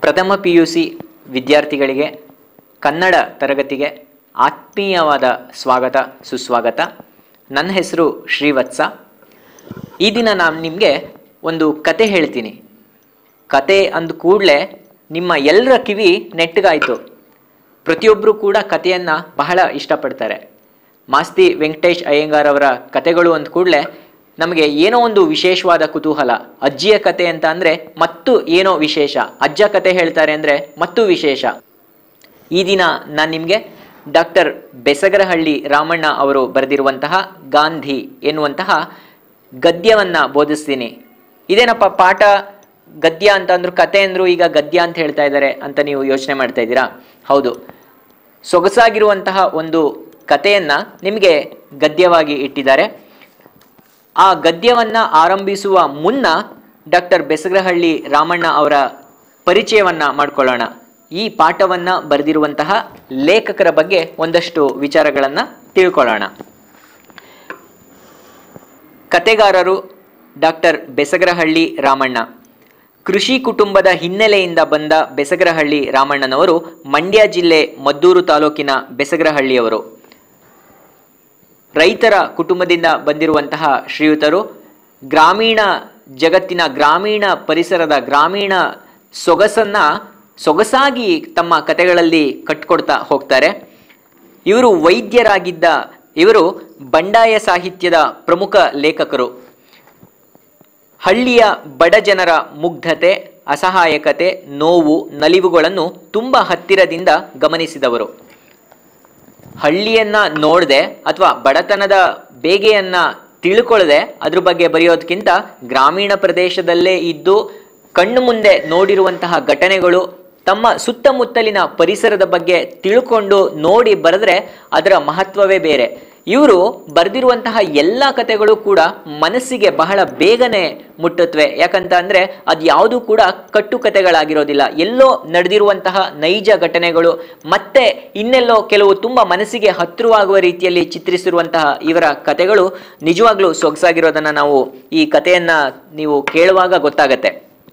ಪ್ರಥಮ P U C ವಿದ್ಯಾರ್ಥಿಗಳಿಗೆ ಕನ್ನಡ ತರಗತಿಗೆ ಆತ್ಮೀಯವಾದ ಸ್ವಾಗತ ಸುಸ್ವಾಗತ ನನ್ನ ಹೆಸರು ಶ್ರೀವತ್ಸ ಈ ದಿನ ನಾನು ನಿಮಗೆ ಒಂದು ಕತೆ ಹೇಳ್ತೀನಿ ಕತೆ ಅಂದ ಕೂಡಲೇ ನಿಮ್ಮ ಎಲ್ಲರ ಕಿವಿ ನೆಟ್ಟಗಾಯಿತು ಪ್ರತಿಯೊಬ್ಬರು ಕೂಡ ಕಥೆಯನ್ನು ಬಹಳ ಇಷ್ಟಪಡ್ತಾರೆ ಮಾಸ್ತಿ ವೆಂಕಟೇಶ್ ಅಯ್ಯಂಗಾರ್ ಅವರ ಕತೆಗಳು ಅಂದ ಕೂಡಲೇ ನಮಗೆ ಏನೋ ಒಂದು ವಿಶೇಷವಾದ ಕುತೂಹಲ ಅಜ್ಜಿಯ ಕತೆ ಅಂತ ಅಂದರೆ ಮತ್ತು ಏನೋ ವಿಶೇಷ ಅಜ್ಜ ಕತೆ ಹೇಳ್ತಾರೆ ಅಂದರೆ ಮತ್ತು ವಿಶೇಷ ಈ ದಿನ ನಾನು ನಿಮಗೆ ಡಾಕ್ಟರ್ ಬೆಸಗರಹಳ್ಳಿ ರಾಮಣ್ಣ ಅವರು ಬರೆದಿರುವಂತಹ ಗಾಂಧಿ ಎನ್ನುವಂತಹ ಗದ್ಯವನ್ನು ಬೋಧಿಸ್ತೀನಿ ಇದೇನಪ್ಪ ಪಾಠ ಗದ್ಯ ಅಂತ ಅಂದ್ರು ಕತೆ ಅಂದ್ರು ಈಗ ಗದ್ಯ ಅಂತ ಹೇಳ್ತಾ ಇದ್ದಾರೆ ಅಂತ ನೀವು ಯೋಚನೆ ಮಾಡ್ತಾ ಇದ್ದೀರಾ ಹೌದು ಸೊಗಸಾಗಿರುವಂತಹ ಒಂದು ಕಥೆಯನ್ನ ನಿಮಗೆ ಗದ್ಯವಾಗಿ ಇಟ್ಟಿದ್ದಾರೆ ಆ ಗದ್ಯವನ್ನ ಆರಂಭಿಸುವ ಮುನ್ನ ಡಾಕ್ಟರ್ ಬೆಸಗರಹಳ್ಳಿ ರಾಮಣ್ಣ ಅವರ ಪರಿಚಯವನ್ನ ಮಾಡ್ಕೊಳ್ಳೋಣ ಈ ಪಾಠವನ್ನ ಬರೆದಿರುವಂತಹ ಲೇಖಕರ ಬಗ್ಗೆ ಒಂದಷ್ಟು ವಿಚಾರಗಳನ್ನ ತಿಳ್ಕೊಳ್ಳೋಣ ಕತೆಗಾರರು ಡಾಕ್ಟರ್ ಬೆಸಗರಹಳ್ಳಿ ರಾಮಣ್ಣ ಕೃಷಿ ಕುಟುಂಬದ ಹಿನ್ನೆಲೆಯಿಂದ ಬಂದ ಬೆಸಗರಹಳ್ಳಿ ರಾಮಣ್ಣನವರು ಮಂಡ್ಯ ಜಿಲ್ಲೆ ಮದ್ದೂರು ತಾಲೂಕಿನ ಬೆಸಗರಹಳ್ಳಿಯವರು ರೈತರ ಕುಟುಂಬದಿಂದ ಬಂದಿರುವಂತಹ ಶ್ರೀಯುತರು ಗ್ರಾಮೀಣ ಜಗತ್ತಿನ ಗ್ರಾಮೀಣ ಪರಿಸರದ ಗ್ರಾಮೀಣ ಸೊಗಸನ್ನ ಸೊಗಸಾಗಿ ತಮ್ಮ ಕತೆಗಳಲ್ಲಿ ಕಟ್ಕೊಡ್ತಾ ಹೋಗ್ತಾರೆ ಇವರು ವೈದ್ಯರಾಗಿದ್ದ ಇವರು ಬಂಡಾಯ ಸಾಹಿತ್ಯದ ಪ್ರಮುಖ ಲೇಖಕರು ಹಳ್ಳಿಯ ಬಡ ಜನರ ಮುಗ್ಧತೆ ಅಸಹಾಯಕತೆ ನೋವು ನಲಿವುಗಳನ್ನು ತುಂಬ ಹತ್ತಿರದಿಂದ ಗಮನಿಸಿದವರು ಹಳ್ಳಿಯನ್ನ ನೋಡದೆ ಅಥವಾ ಬಡತನದ ಬೇಗೆಯನ್ನ ತಿಳ್ಕೊಳ್ಳದೆ ಅದ್ರ ಬಗ್ಗೆ ಬರೆಯೋದಕ್ಕಿಂತ ಗ್ರಾಮೀಣ ಪ್ರದೇಶದಲ್ಲೇ ಇದ್ದು ಕಣ್ಣು ಮುಂದೆ ನೋಡಿರುವಂತಹ ಘಟನೆಗಳು ತಮ್ಮ ಸುತ್ತಮುತ್ತಲಿನ ಪರಿಸರದ ಬಗ್ಗೆ ತಿಳ್ಕೊಂಡು ನೋಡಿ ಬರೆದ್ರೆ ಅದರ ಮಹತ್ವವೇ ಬೇರೆ ಇವರು ಬರೆದಿರುವಂತಹ ಎಲ್ಲ ಕಥೆಗಳು ಕೂಡ ಮನಸ್ಸಿಗೆ ಬಹಳ ಬೇಗನೆ ಮುಟ್ಟುತ್ತವೆ ಯಾಕಂತ ಅಂದ್ರೆ ಅದು ಯಾವುದು ಕೂಡ ಕಟ್ಟು ಕಥೆಗಳಾಗಿರೋದಿಲ್ಲ ಎಲ್ಲೋ ನಡೆದಿರುವಂತಹ ನೈಜ ಘಟನೆಗಳು ಮತ್ತೆ ಇನ್ನೆಲ್ಲೋ ಕೆಲವು ತುಂಬ ಮನಸ್ಸಿಗೆ ಹತ್ತಿರವಾಗುವ ರೀತಿಯಲ್ಲಿ ಚಿತ್ರಿಸಿರುವಂತಹ ಇವರ ಕಥೆಗಳು ನಿಜವಾಗ್ಲೂ ಸೊಗಸಾಗಿರೋದನ್ನ ನಾವು ಈ ಕಥೆಯನ್ನ ನೀವು ಕೇಳುವಾಗ ಗೊತ್ತಾಗತ್ತೆ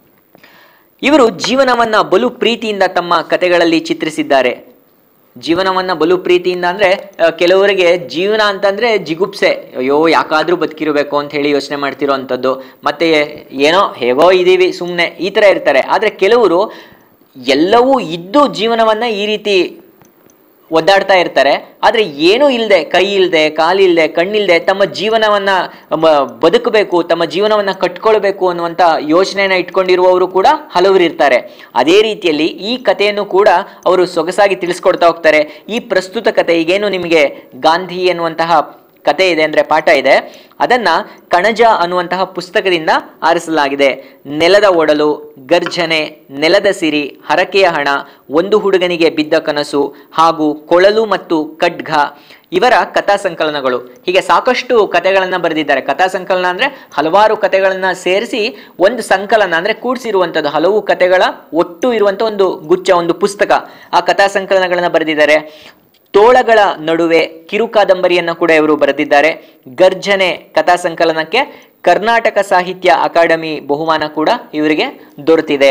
ಇವರು ಜೀವನವನ್ನ ಬಲು ಪ್ರೀತಿಯಿಂದ ತಮ್ಮ ಕಥೆಗಳಲ್ಲಿ ಚಿತ್ರಿಸಿದ್ದಾರೆ ಜೀವನವನ್ನ ಬಲು ಪ್ರೀತಿಯಿಂದ ಅಂದ್ರೆ ಆ, ಕೆಲವರಿಗೆ ಜೀವನ ಅಂತಂದ್ರೆ ಜಿಗುಪ್ಸೆ ಅಯ್ಯೋ ಯಾಕಾದ್ರೂ ಬದುಕಿರಬೇಕು ಅಂತ ಹೇಳಿ ಯೋಚನೆ ಮಾಡ್ತಿರೋ ಅಂಥದ್ದು ಮತ್ತೆ ಏನೋ ಹೇಗೋ ಇದೀವಿ ಸುಮ್ಮನೆ ಈ ಥರ ಇರ್ತಾರೆ ಆದರೆ ಕೆಲವರು ಎಲ್ಲವೂ ಇದ್ದು ಜೀವನವನ್ನ ಈ ರೀತಿ ಒದ್ದಾಡ್ತಾ ಇರ್ತಾರೆ ಆದರೆ ಏನೂ ಇಲ್ಲದೆ ಕೈ ಇಲ್ಲದೆ ಕಾಲಿಲ್ಲದೆ ಕಣ್ಣಿಲ್ಲದೆ ತಮ್ಮ ಜೀವನವನ್ನ ಮ- ಬದುಕಬೇಕು ತಮ್ಮ ಜೀವನವನ್ನ ಕಟ್ಕೊಳ್ಬೇಕು ಅನ್ನುವಂಥ ಯೋಚನೆಯನ್ನ ಇಟ್ಕೊಂಡಿರುವವರು ಕೂಡ ಹಲವರು ಇರ್ತಾರೆ ಅದೇ ರೀತಿಯಲ್ಲಿ ಈ ಕಥೆಯನ್ನು ಕೂಡ ಅವರು ಸೊಗಸಾಗಿ ತಿಳಿಸ್ಕೊಡ್ತಾ ಹೋಗ್ತಾರೆ ಈ ಪ್ರಸ್ತುತ ಕಥೆ ಈಗೇನು ನಿಮಗೆ ಗಾಂಧಿ ಎನ್ನುವಂತಹ ಕತೆ ಇದೆ ಅಂದ್ರೆ ಪಾಠ ಇದೆ ಅದನ್ನ ಕಣಜ ಅನ್ನುವಂತಹ ಪುಸ್ತಕದಿಂದ ಆರಿಸಲಾಗಿದೆ ನೆಲದ ಒಡಲು ಗರ್ಜನೆ ನೆಲದ ಸಿರಿ ಹರಕೆಯ ಹಣ ಒಂದು ಹುಡುಗನಿಗೆ ಬಿದ್ದ ಕನಸು ಹಾಗೂ ಕೊಳಲು ಮತ್ತು ಖಡ್ಗ ಇವರ ಕಥಾ ಸಂಕಲನಗಳು ಹೀಗೆ ಸಾಕಷ್ಟು ಕಥೆಗಳನ್ನ ಬರೆದಿದ್ದಾರೆ ಕಥಾ ಸಂಕಲನ ಅಂದ್ರೆ ಹಲವಾರು ಕಥೆಗಳನ್ನ ಸೇರಿಸಿ ಒಂದು ಸಂಕಲನ ಅಂದ್ರೆ ಕೂಡಿಸಿರುವಂಥದ್ದು ಹಲವು ಕಥೆಗಳ ಒಟ್ಟು ಇರುವಂತ ಒಂದು ಗುಚ್ಛ ಒಂದು ಪುಸ್ತಕ ಆ ಕಥಾ ಸಂಕಲನಗಳನ್ನ ಬರೆದಿದ್ದಾರೆ ತೋಳಗಳ ನಡುವೆ ಕಿರು ಕಾದಂಬರಿಯನ್ನ ಕೂಡ ಇವರು ಬರೆದಿದ್ದಾರೆ ಗರ್ಜನೆ ಕಥಾ ಸಂಕಲನಕ್ಕೆ ಕರ್ನಾಟಕ ಸಾಹಿತ್ಯ ಅಕಾಡೆಮಿ ಬಹುಮಾನ ಕೂಡ ಇವರಿಗೆ ದೊರೆತಿದೆ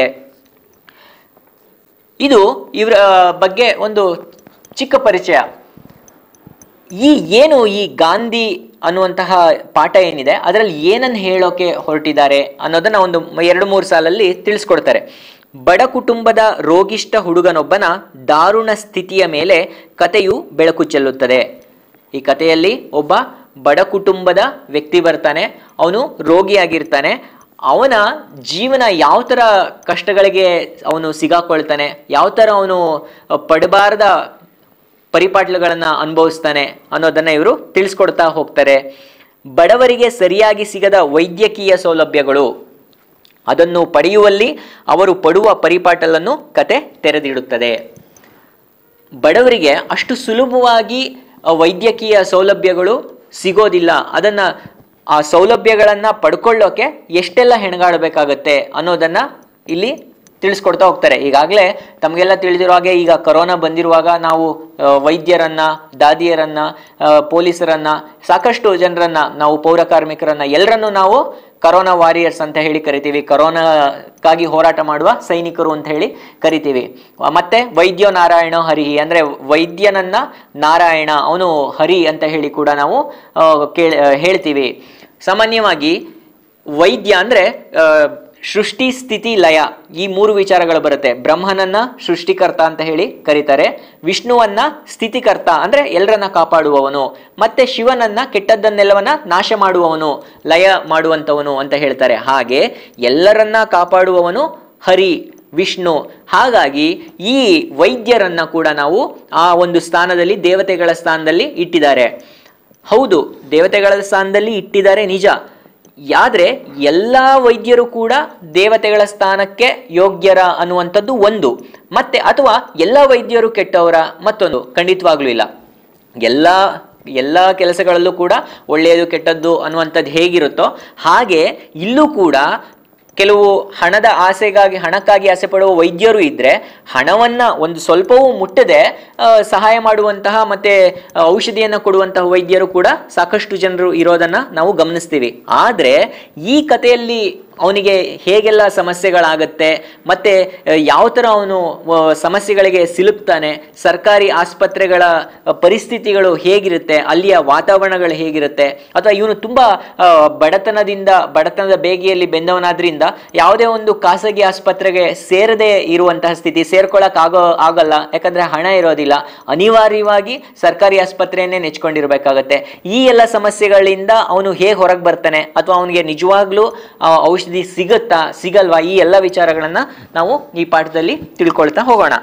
ಇದು ಇವರ ಬಗ್ಗೆ ಒಂದು ಚಿಕ್ಕ ಪರಿಚಯ ಈ ಏನು ಈ ಗಾಂಧಿ ಅನ್ನುವಂತಹ ಪಾಠ ಏನಿದೆ ಅದರಲ್ಲಿ ಏನನ್ನು ಹೇಳೋಕೆ ಹೊರಟಿದ್ದಾರೆ ಅನ್ನೋದನ್ನ ಒಂದು ಮ- ಎರಡು ಮೂರು ಸಾಲಲ್ಲಿ ತಿಳಿಸ್ಕೊಡ್ತಾರೆ ಬಡ ಕುಟುಂಬದ ರೋಗಿಷ್ಠ ಹುಡುಗನೊಬ್ಬನ ದಾರುಣ ಸ್ಥಿತಿಯ ಮೇಲೆ ಕಥೆಯು ಬೆಳಕು ಚೆಲ್ಲುತ್ತದೆ ಈ ಕಥೆಯಲ್ಲಿ ಒಬ್ಬ ಬಡ ಕುಟುಂಬದ ವ್ಯಕ್ತಿ ಬರ್ತಾನೆ ಅವನು ರೋಗಿಯಾಗಿರ್ತಾನೆ ಅವನ ಜೀವನ ಯಾವ ಥರ ಕಷ್ಟಗಳಿಗೆ ಅವನು ಸಿಗಾಕೊಳ್ತಾನೆ ಯಾವ ಥರ ಅವನು ಪಡಬಾರದ ಪರಿಪಾಟ್ಲುಗಳನ್ನು ಅನುಭವಿಸ್ತಾನೆ ಅನ್ನೋದನ್ನ ಇವರು ತಿಳಿಸ್ಕೊಡ್ತಾ ಹೋಗ್ತಾರೆ ಬಡವರಿಗೆ ಸರಿಯಾಗಿ ಸಿಗದ ವೈದ್ಯಕೀಯ ಸೌಲಭ್ಯಗಳು ಅದನ್ನು ಪಡೆಯುವಲ್ಲಿ ಅವರು ಪಡುವ ಪರಿಪಾಟಲನ್ನು ಕತೆ ತೆರೆದಿಡುತ್ತದೆ ಬಡವರಿಗೆ ಅಷ್ಟು ಸುಲಭವಾಗಿ ಆ, ವೈದ್ಯಕೀಯ ಸೌಲಭ್ಯಗಳು ಸಿಗೋದಿಲ್ಲ ಅದನ್ನ ಆ ಸೌಲಭ್ಯಗಳನ್ನ ಪಡ್ಕೊಳ್ಳೋಕೆ ಎಷ್ಟೆಲ್ಲ ಹೆಣಗಾಡಬೇಕಾಗತ್ತೆ ಅನ್ನೋದನ್ನ ಇಲ್ಲಿ ತಿಳಿಸ್ಕೊಡ್ತಾ ಹೋಗ್ತಾರೆ ಈಗಾಗಲೇ ತಮಗೆಲ್ಲ ತಿಳಿದಿರೋ ಹಾಗೆ ಈಗ ಕೊರೋನಾ ಬಂದಿರುವಾಗ ನಾವು ಆ, ವೈದ್ಯರನ್ನ ದಾದಿಯರನ್ನ ಆ, ಪೊಲೀಸರನ್ನ ಸಾಕಷ್ಟು ಜನರನ್ನ ನಾವು ಪೌರ ಕಾರ್ಮಿಕರನ್ನ ಎಲ್ಲರನ್ನು ನಾವು ಕರೋನಾ ವಾರಿಯರ್ಸ್ ಅಂತ ಹೇಳಿ ಕರಿತೀವಿ ಕರೋನಾಕ್ಕಾಗಿ ಹೋರಾಟ ಮಾಡುವ ಸೈನಿಕರು ಅಂತ ಹೇಳಿ ಕರಿತೀವಿ ಆ, ಮತ್ತೆ ವೈದ್ಯೋ ನಾರಾಯಣ ಹರಿಹಿ ಅಂದ್ರೆ ವೈದ್ಯನನ್ನ ನಾರಾಯಣ ಅವನು ಹರಿ ಅಂತ ಹೇಳಿ ಕೂಡ ನಾವು ಆ, ಕೇಳ ಆ, ಹೇಳ್ತೀವಿ ಸಾಮಾನ್ಯವಾಗಿ ವೈದ್ಯ ಅಂದ್ರೆ ಆ, ಸೃಷ್ಟಿ ಸ್ಥಿತಿ ಲಯ ಈ ಮೂರು ವಿಚಾರಗಳು ಬರುತ್ತೆ ಬ್ರಹ್ಮನನ್ನ ಸೃಷ್ಟಿಕರ್ತ ಅಂತ ಹೇಳಿ ಕರೀತಾರೆ ವಿಷ್ಣುವನ್ನ ಸ್ಥಿತಿಕರ್ತ ಅಂದ್ರೆ ಎಲ್ಲರನ್ನ ಕಾಪಾಡುವವನು ಮತ್ತೆ ಶಿವನನ್ನ ಕೆಟ್ಟದ್ದನ್ನೆಲ್ಲವನ್ನ ನಾಶ ಮಾಡುವವನು ಲಯ ಮಾಡುವಂತವನು ಅಂತ ಹೇಳ್ತಾರೆ ಹಾಗೆ ಎಲ್ಲರನ್ನ ಕಾಪಾಡುವವನು ಹರಿ ವಿಷ್ಣು ಹಾಗಾಗಿ ಈ ವೈದ್ಯರನ್ನ ಕೂಡ ನಾವು ಆ ಒಂದು ಸ್ಥಾನದಲ್ಲಿ ದೇವತೆಗಳ ಸ್ಥಾನದಲ್ಲಿ ಇಟ್ಟಿದ್ದಾರೆ ಹೌದು ದೇವತೆಗಳ ಸ್ಥಾನದಲ್ಲಿ ಇಟ್ಟಿದ್ದಾರೆ ನಿಜ ಯಾದ್ರೆ ಎಲ್ಲ ವೈದ್ಯರು ಕೂಡ ದೇವತೆಗಳ ಸ್ಥಾನಕ್ಕೆ ಯೋಗ್ಯರ ಅನ್ನುವಂಥದ್ದು ಒಂದು ಮತ್ತೆ ಅಥವಾ ಎಲ್ಲ ವೈದ್ಯರು ಕೆಟ್ಟವರ ಮತ್ತೊಂದು ಖಂಡಿತವಾಗ್ಲೂ ಇಲ್ಲ ಎಲ್ಲ ಎಲ್ಲ ಕೆಲಸಗಳಲ್ಲೂ ಕೂಡ ಒಳ್ಳೆಯದು ಕೆಟ್ಟದ್ದು ಅನ್ನುವಂಥದ್ದು ಹೇಗಿರುತ್ತೋ ಹಾಗೆ ಇಲ್ಲೂ ಕೂಡ ಕೆಲವು ಹಣದ ಆಸೆಗಾಗಿ ಹಣಕ್ಕಾಗಿ ಆಸೆ ಪಡುವ ವೈದ್ಯರು ಇದ್ರೆ ಹಣವನ್ನ ಒಂದು ಸ್ವಲ್ಪವೂ ಮುಟ್ಟದೆ ಆ, ಸಹಾಯ ಮಾಡುವಂತಹ ಮತ್ತೆ ಆ, ಔಷಧಿಯನ್ನ ಕೊಡುವಂತಹ ವೈದ್ಯರು ಕೂಡ ಸಾಕಷ್ಟು ಜನರು ಇರೋದನ್ನ ನಾವು ಗಮನಿಸ್ತೀವಿ ಆದ್ರೆ ಈ ಕಥೆಯಲ್ಲಿ ಅವನಿಗೆ ಹೇಗೆಲ್ಲ ಸಮಸ್ಯೆಗಳಾಗತ್ತೆ ಮತ್ತೆ ಆ, ಯಾವ ಥರ ಅವನು ಆ, ಸಮಸ್ಯೆಗಳಿಗೆ ಸಿಲುಕ್ತಾನೆ ಸರ್ಕಾರಿ ಆಸ್ಪತ್ರೆಗಳ ಆ, ಪರಿಸ್ಥಿತಿಗಳು ಹೇಗಿರುತ್ತೆ ಅಲ್ಲಿಯ ವಾತಾವರಣಗಳು ಹೇಗಿರುತ್ತೆ ಅಥವಾ ಇವನು ತುಂಬಾ ಆ, ಬಡತನದಿಂದ ಬಡತನದ ಬೇಗೆಯಲ್ಲಿ ಬೆಂದವನಾದ್ರಿಂದ ಯಾವುದೇ ಒಂದು ಖಾಸಗಿ ಆಸ್ಪತ್ರೆಗೆ ಸೇರದೆ ಇರುವಂತಹ ಸ್ಥಿತಿ ಸೇರ್ಕೊಳಕ್ ಆಗೋ ಆಗಲ್ಲ ಯಾಕಂದ್ರೆ ಹಣ ಇರೋದಿಲ್ಲ ಅನಿವಾರ್ಯವಾಗಿ ಸರ್ಕಾರಿ ಆಸ್ಪತ್ರೆಯನ್ನೇ ನೆಚ್ಕೊಂಡಿರ್ಬೇಕಾಗತ್ತೆ ಈ ಎಲ್ಲ ಸಮಸ್ಯೆಗಳಿಂದ ಅವನು ಹೇಗೆ ಹೊರಗೆ ಬರ್ತಾನೆ ಅಥವಾ ಅವನಿಗೆ ನಿಜವಾಗ್ಲೂ ಆ, ಔಷಧಿ ಸಿಗುತ್ತಾ ಸಿಗಲ್ವಾ ಈ ಎಲ್ಲ ವಿಚಾರಗಳನ್ನ ನಾವು ಈ ಪಾಠದಲ್ಲಿ ತಿಳ್ಕೊಳ್ತಾ ಹೋಗೋಣ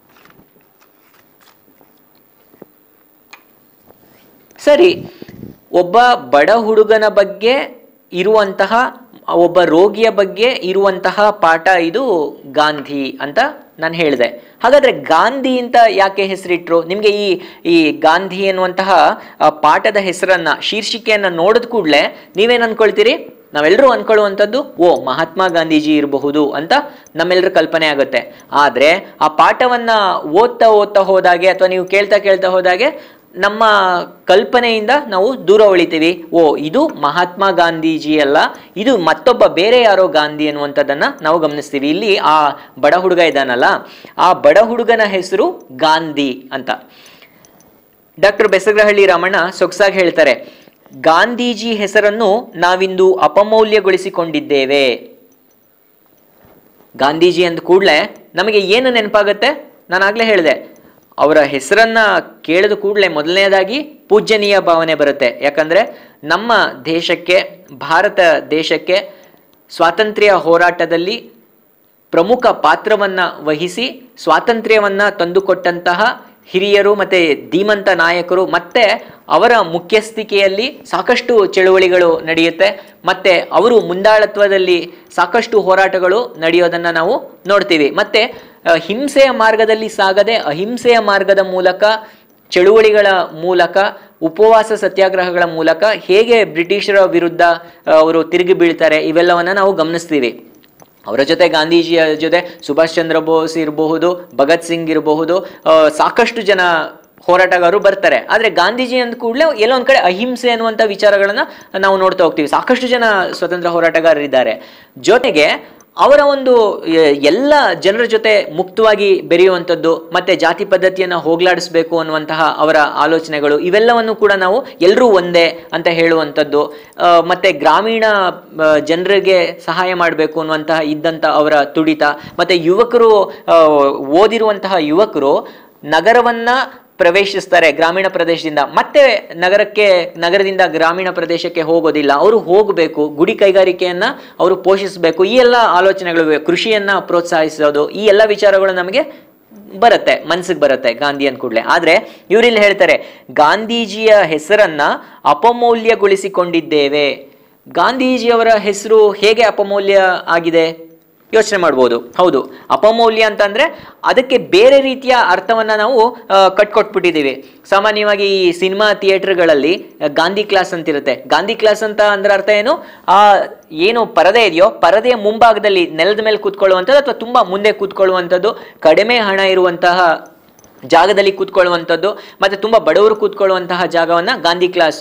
ಸರಿ ಒಬ್ಬ ಬಡ ಹುಡುಗನ ಬಗ್ಗೆ ಇರುವಂತಹ ಒಬ್ಬ ರೋಗಿಯ ಬಗ್ಗೆ ಇರುವಂತಹ ಪಾಠ ಇದು ಗಾಂಧಿ ಅಂತ ನಾನು ಹೇಳಿದೆ ಹಾಗಾದ್ರೆ ಗಾಂಧಿ ಅಂತ ಯಾಕೆ ಹೆಸರಿಟ್ರು ನಿಮಗೆ ಈ ಈ ಗಾಂಧಿ ಎನ್ನುವಂತಹ ಆ, ಪಾಠದ ಹೆಸರನ್ನ ಶೀರ್ಷಿಕೆಯನ್ನ ನೋಡಿದ ಕೂಡಲೇ ನೀವೇನ್ ಅನ್ಕೊಳ್ತೀರಿ ನಾವೆಲ್ಲರೂ ಅನ್ಕೊಳ್ಳುವಂಥದ್ದು ಓ ಮಹಾತ್ಮ ಗಾಂಧೀಜಿ ಇರಬಹುದು ಅಂತ ನಮ್ಮೆಲ್ಲರ ಕಲ್ಪನೆ ಆಗುತ್ತೆ ಆದ್ರೆ ಆ ಪಾಠವನ್ನ ಓದ್ತಾ ಓದ್ತಾ ಹೋದಾಗೆ ಅಥವಾ ನೀವು ಕೇಳ್ತಾ ಕೇಳ್ತಾ ಹೋದಾಗೆ ನಮ್ಮ ಕಲ್ಪನೆಯಿಂದ ನಾವು ದೂರ ಉಳಿತೀವಿ ಓ ಇದು ಮಹಾತ್ಮ ಗಾಂಧೀಜಿ ಅಲ್ಲ ಇದು ಮತ್ತೊಬ್ಬ ಬೇರೆ ಯಾರೋ ಗಾಂಧಿ ಅನ್ನುವಂಥದ್ದನ್ನ ನಾವು ಗಮನಿಸ್ತೀವಿ ಇಲ್ಲಿ ಆ ಬಡ ಹುಡುಗ ಇದ್ದಾನಲ್ಲ ಆ ಬಡ ಹುಡುಗನ ಹೆಸರು ಗಾಂಧಿ ಅಂತ ಡಾಕ್ಟರ್ ಬೆಸಗ್ರಹಳ್ಳಿ ರಮಣ ಸೊಗಸಾಗಿ ಹೇಳ್ತಾರೆ ಗಾಂಧೀಜಿ ಹೆಸರನ್ನು ನಾವಿಂದು ಅಪಮೌಲ್ಯಗೊಳಿಸಿಕೊಂಡಿದ್ದೇವೆ ಗಾಂಧೀಜಿ ಅಂದ ಕೂಡಲೇ ನಮಗೆ ಏನು ನೆನಪಾಗತ್ತೆ ನಾನು ಆಗ್ಲೇ ಹೇಳಿದೆ ಅವರ ಹೆಸರನ್ನ ಕೇಳಿದ ಕೂಡಲೇ ಮೊದಲನೇದಾಗಿ ಪೂಜ್ಯನೀಯ ಭಾವನೆ ಬರುತ್ತೆ ಯಾಕಂದ್ರೆ ನಮ್ಮ ದೇಶಕ್ಕೆ ಭಾರತ ದೇಶಕ್ಕೆ ಸ್ವಾತಂತ್ರ್ಯ ಹೋರಾಟದಲ್ಲಿ ಪ್ರಮುಖ ಪಾತ್ರವನ್ನ ವಹಿಸಿ ಸ್ವಾತಂತ್ರ್ಯವನ್ನ ತಂದುಕೊಟ್ಟಂತಹ ಹಿರಿಯರು ಮತ್ತೆ ಧೀಮಂತ ನಾಯಕರು ಮತ್ತೆ ಅವರ ಮುಖ್ಯಸ್ಥಿಕೆಯಲ್ಲಿ ಸಾಕಷ್ಟು ಚಳುವಳಿಗಳು ನಡೆಯುತ್ತೆ ಮತ್ತೆ ಅವರು ಮುಂದಾಳತ್ವದಲ್ಲಿ ಸಾಕಷ್ಟು ಹೋರಾಟಗಳು ನಡೆಯೋದನ್ನ ನಾವು ನೋಡ್ತೀವಿ ಮತ್ತೆ ಅಹ್, ಹಿಂಸೆಯ ಮಾರ್ಗದಲ್ಲಿ ಸಾಗದೆ ಅಹಿಂಸೆಯ ಮಾರ್ಗದ ಮೂಲಕ ಚಳುವಳಿಗಳ ಮೂಲಕ ಉಪವಾಸ ಸತ್ಯಾಗ್ರಹಗಳ ಮೂಲಕ ಹೇಗೆ ಬ್ರಿಟಿಷರ ವಿರುದ್ಧ ಅಹ್, ಅವರು ತಿರುಗಿ ಬೀಳ್ತಾರೆ ಇವೆಲ್ಲವನ್ನ ನಾವು ಗಮನಿಸ್ತೀವಿ ಅವರ ಜೊತೆ ಗಾಂಧೀಜಿಯ ಜೊತೆ ಸುಭಾಷ್ ಚಂದ್ರ ಬೋಸ್ ಇರಬಹುದು ಭಗತ್ ಸಿಂಗ್ ಇರಬಹುದು ಆ, ಸಾಕಷ್ಟು ಜನ ಹೋರಾಟಗಾರರು ಬರ್ತಾರೆ ಆದ್ರೆ ಗಾಂಧೀಜಿ ಅಂದ ಕೂಡಲೇ ಎಲ್ಲೋ ಒಂದ್ ಕಡೆ ಅಹಿಂಸೆ ಅನ್ನುವಂಥ ವಿಚಾರಗಳನ್ನ ನಾವು ನೋಡ್ತಾ ಹೋಗ್ತೀವಿ ಸಾಕಷ್ಟು ಜನ ಸ್ವತಂತ್ರ ಹೋರಾಟಗಾರರಿದ್ದಾರೆ ಜೊತೆಗೆ ಅವರ ಒಂದು ಎ- ಎಲ್ಲ ಜನರ ಜೊತೆ ಮುಕ್ತವಾಗಿ ಬೆರೆಯುವಂಥದ್ದು ಮತ್ತೆ ಜಾತಿ ಪದ್ಧತಿಯನ್ನ ಹೋಗ್ಲಾಡಿಸ್ಬೇಕು ಅನ್ನುವಂತಹ ಅವರ ಆಲೋಚನೆಗಳು ಇವೆಲ್ಲವನ್ನು ಕೂಡ ನಾವು ಎಲ್ಲರೂ ಒಂದೇ ಅಂತ ಹೇಳುವಂಥದ್ದು ಆ, ಮತ್ತೆ ಗ್ರಾಮೀಣ ಆ, ಜನರಿಗೆ ಸಹಾಯ ಮಾಡಬೇಕು ಅನ್ನುವಂತಹ ಇದ್ದಂಥ ಅವರ ತುಡಿತ ಮತ್ತೆ ಯುವಕರು ಆ, ಓದಿರುವಂತಹ ಯುವಕರು ನಗರವನ್ನ ಪ್ರವೇಶಿಸ್ತಾರೆ ಗ್ರಾಮೀಣ ಪ್ರದೇಶದಿಂದ ಮತ್ತೆ ನಗರಕ್ಕೆ ನಗರದಿಂದ ಗ್ರಾಮೀಣ ಪ್ರದೇಶಕ್ಕೆ ಹೋಗೋದಿಲ್ಲ ಅವರು ಹೋಗಬೇಕು ಗುಡಿ ಕೈಗಾರಿಕೆಯನ್ನ ಅವರು ಪೋಷಿಸಬೇಕು ಈ ಎಲ್ಲ ಆಲೋಚನೆಗಳು ಇವೆ. ಕೃಷಿಯನ್ನ ಪ್ರೋತ್ಸಾಹಿಸೋದು ಈ ಎಲ್ಲ ವಿಚಾರಗಳು ನಮಗೆ ಬರುತ್ತೆ ಮನ್ಸಿಗೆ ಬರುತ್ತೆ ಗಾಂಧಿ ಅಂದ ಕೂಡಲೇ ಆದ್ರೆ ಇವರಿಲ್ಲಿ ಹೇಳ್ತಾರೆ ಗಾಂಧೀಜಿಯ ಹೆಸರನ್ನ ಅಪಮೌಲ್ಯಗೊಳಿಸಿಕೊಂಡಿದ್ದೇವೆ ಗಾಂಧೀಜಿಯವರ ಹೆಸರು ಹೇಗೆ ಅಪಮೌಲ್ಯ ಆಗಿದೆ ಯೋಚನೆ ಮಾಡ್ಬೋದು ಹೌದು ಅಪಮೌಲ್ಯ ಅಂತಂದ್ರೆ ಅದಕ್ಕೆ ಬೇರೆ ರೀತಿಯ ಅರ್ಥವನ್ನ ನಾವು ಆ, ಕಟ್ಕೊಟ್ಬಿಟ್ಟಿದ್ದೀವಿ ಸಾಮಾನ್ಯವಾಗಿ ಈ ಸಿನಿಮಾ ಥಿಯೇಟರ್ಗಳಲ್ಲಿ ಗಾಂಧಿ ಕ್ಲಾಸ್ ಅಂತಿರುತ್ತೆ ಗಾಂಧಿ ಕ್ಲಾಸ್ ಅಂತ ಅಂದ್ರೆ ಅರ್ಥ ಏನು ಆ ಏನು ಪರದೆ ಇದೆಯೋ ಪರದೆಯ ಮುಂಭಾಗದಲ್ಲಿ ನೆಲದ ಮೇಲೆ ಕೂತ್ಕೊಳ್ಳುವಂಥದ್ದು ಅಥವಾ ತುಂಬಾ ಮುಂದೆ ಕೂತ್ಕೊಳ್ಳುವಂಥದ್ದು ಕಡಿಮೆ ಹಣ ಇರುವಂತಹ ಜಾಗದಲ್ಲಿ ಕೂತ್ಕೊಳ್ಳುವಂಥದ್ದು ಮತ್ತೆ ತುಂಬಾ ಬಡವರು ಕೂತ್ಕೊಳ್ಳುವಂತಹ ಜಾಗವನ್ನ ಗಾಂಧಿ ಕ್ಲಾಸು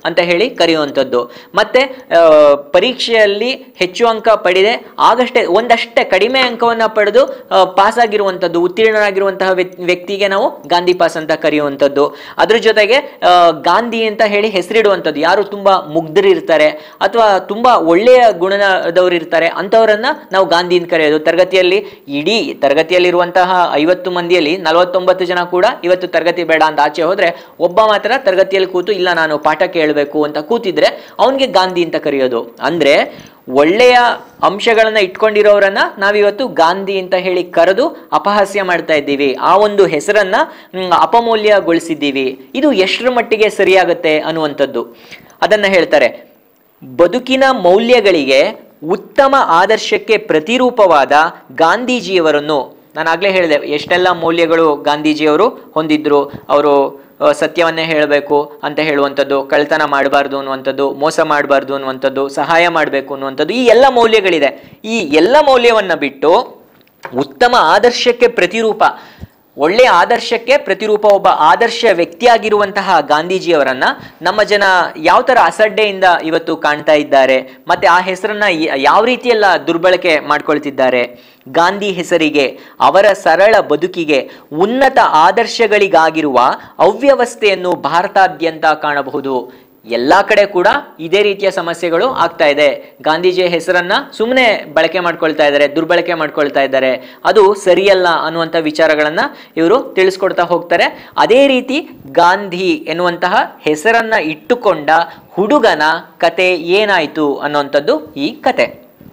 ಅಂತ ಹೇಳಿ ಕರೆಯುವಂಥದ್ದು ಮತ್ತೆ ಆ, ಪರೀಕ್ಷೆಯಲ್ಲಿ ಹೆಚ್ಚು ಅಂಕ ಪಡೆದೆ ಆಗಷ್ಟೇ ಒಂದಷ್ಟೇ ಕಡಿಮೆ ಅಂಕವನ್ನ ಪಡೆದು ಪಾಸ್ ಆಗಿರುವಂಥದ್ದು ಉತ್ತೀರ್ಣರಾಗಿರುವಂತಹ ವ್ಯಕ್- ವ್ಯಕ್ತಿಗೆ ನಾವು ಗಾಂಧಿ ಪಾಸ್ ಅಂತ ಕರೆಯುವಂಥದ್ದು ಅದ್ರ ಜೊತೆಗೆ ಆ, ಗಾಂಧಿ ಅಂತ ಹೇಳಿ ಹೆಸರಿಡುವಂಥದ್ದು ಯಾರು ತುಂಬಾ ಮುಗ್ಧರಿರ್ತಾರೆ ಅಥವಾ ತುಂಬಾ ಒಳ್ಳೆಯ ಗುಣದವರು ಇರ್ತಾರೆ ಅಂಥವರನ್ನ ನಾವು ಗಾಂಧಿ ಅಂತ ಕರೆಯೋದು ತರಗತಿಯಲ್ಲಿ ಇಡೀ ತರಗತಿಯಲ್ಲಿರುವಂತಹ ಐವತ್ತು ಮಂದಿಯಲ್ಲಿ ನಲವತ್ತೊಂಬತ್ತು ಜನ ಕೂಡ ಇವತ್ತು ತರಗತಿ ಬೇಡ ಅಂತ ಆಚೆ ಹೋದ್ರೆ ಒಬ್ಬ ಮಾತ್ರ ತರಗತಿಯಲ್ಲಿ ಕೂತು ಇಲ್ಲ ನಾನು ಪಾಠ ಕೇಳಬೇಕು ಅಂತ ಕೂತಿದ್ರೆ ಅವನಿಗೆ ಗಾಂಧಿ ಅಂತ ಕರೆಯೋದು ಅಂದ್ರೆ ಒಳ್ಳೆಯ ಅಂಶಗಳನ್ನ ಇಟ್ಕೊಂಡಿರೋರನ್ನ ನಾವಿವತ್ತು ಗಾಂಧಿ ಅಂತ ಹೇಳಿ ಕರೆದು ಅಪಹಾಸ್ಯ ಮಾಡ್ತಾ ಇದ್ದೀವಿ ಆ ಒಂದು ಹೆಸರನ್ನ ಮ್, ಅಪಮೌಲ್ಯಗೊಳಿಸಿದ್ದೀವಿ ಇದು ಎಷ್ಟರ ಮಟ್ಟಿಗೆ ಸರಿಯಾಗತ್ತೆ ಅನ್ನುವಂಥದ್ದು ಅದನ್ನ ಹೇಳ್ತಾರೆ ಬದುಕಿನ ಮೌಲ್ಯಗಳಿಗೆ ಉತ್ತಮ ಆದರ್ಶಕ್ಕೆ ಪ್ರತಿರೂಪವಾದ ಗಾಂಧೀಜಿಯವರನ್ನು ನಾನು ಆಗ್ಲೇ ಹೇಳಿದೆ ಎಷ್ಟೆಲ್ಲ ಮೌಲ್ಯಗಳು ಗಾಂಧೀಜಿಯವರು ಹೊಂದಿದ್ರು ಅವರು ಆ, ಸತ್ಯವನ್ನೇ ಹೇಳಬೇಕು ಅಂತ ಹೇಳುವಂಥದ್ದು ಕಳ್ತನ ಮಾಡಬಾರ್ದು ಅನ್ನುವಂಥದ್ದು ಮೋಸ ಮಾಡಬಾರ್ದು ಅನ್ನುವಂಥದ್ದು ಸಹಾಯ ಮಾಡಬೇಕು ಅನ್ನುವಂಥದ್ದು ಈ ಎಲ್ಲ ಮೌಲ್ಯಗಳಿದೆ ಈ ಎಲ್ಲ ಮೌಲ್ಯವನ್ನ ಬಿಟ್ಟು ಉತ್ತಮ ಆದರ್ಶಕ್ಕೆ ಪ್ರತಿರೂಪ ಒಳ್ಳೆಯ ಆದರ್ಶಕ್ಕೆ ಪ್ರತಿರೂಪ ಒಬ್ಬ ಆದರ್ಶ ವ್ಯಕ್ತಿಯಾಗಿರುವಂತಹ ಗಾಂಧೀಜಿಯವರನ್ನ ನಮ್ಮ ಜನ ಯಾವ ತರ ಅಸಡ್ಡೆಯಿಂದ ಇವತ್ತು ಕಾಣ್ತಾ ಇದ್ದಾರೆ ಮತ್ತೆ ಆ ಹೆಸರನ್ನ ಯ- ಯಾವ ರೀತಿಯೆಲ್ಲ ದುರ್ಬಳಕೆ ಮಾಡ್ಕೊಳ್ತಿದ್ದಾರೆ ಗಾಂಧಿ ಹೆಸರಿಗೆ ಅವರ ಸರಳ ಬದುಕಿಗೆ ಉನ್ನತ ಆದರ್ಶಗಳಿಗಾಗಿರುವ ಅವ್ಯವಸ್ಥೆಯನ್ನು ಭಾರತಾದ್ಯಂತ ಕಾಣಬಹುದು ಎಲ್ಲಾ ಕಡೆ ಕೂಡ ಇದೇ ರೀತಿಯ ಸಮಸ್ಯೆಗಳು ಆಗ್ತಾ ಇದೆ ಗಾಂಧೀಜಿಯ ಹೆಸರನ್ನ ಸುಮ್ಮನೆ ಬಳಕೆ ಮಾಡ್ಕೊಳ್ತಾ ಇದ್ದಾರೆ ದುರ್ಬಳಕೆ ಮಾಡ್ಕೊಳ್ತಾ ಇದ್ದಾರೆ ಅದು ಸರಿಯಲ್ಲ ಅನ್ನುವಂಥ ವಿಚಾರಗಳನ್ನ ಇವರು ತಿಳಿಸ್ಕೊಡ್ತಾ ಹೋಗ್ತಾರೆ ಅದೇ ರೀತಿ ಗಾಂಧಿ ಎನ್ನುವಂತಹ ಹೆಸರನ್ನ ಇಟ್ಟುಕೊಂಡ ಹುಡುಗನ ಕತೆ ಏನಾಯ್ತು ಅನ್ನುವಂಥದ್ದು ಈ ಕತೆ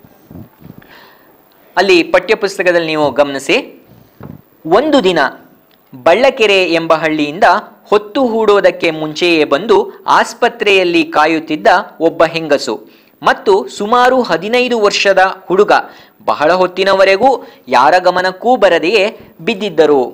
ಅಲ್ಲಿ ಪಠ್ಯಪುಸ್ತಕದಲ್ಲಿ ನೀವು ಗಮನಿಸಿ ಒಂದು ದಿನ ಬಳ್ಳಕೆರೆ ಎಂಬ ಹಳ್ಳಿಯಿಂದ ಹೊತ್ತು ಹೂಡೋದಕ್ಕೆ ಮುಂಚೆಯೇ ಬಂದು ಆಸ್ಪತ್ರೆಯಲ್ಲಿ ಕಾಯುತ್ತಿದ್ದ ಒಬ್ಬ ಹೆಂಗಸು ಮತ್ತು ಸುಮಾರು ಹದಿನೈದು ವರ್ಷದ ಹುಡುಗ ಬಹಳ ಹೊತ್ತಿನವರೆಗೂ ಯಾರ ಗಮನಕ್ಕೂ ಬರದೆಯೇ ಬಿದ್ದಿದ್ದರು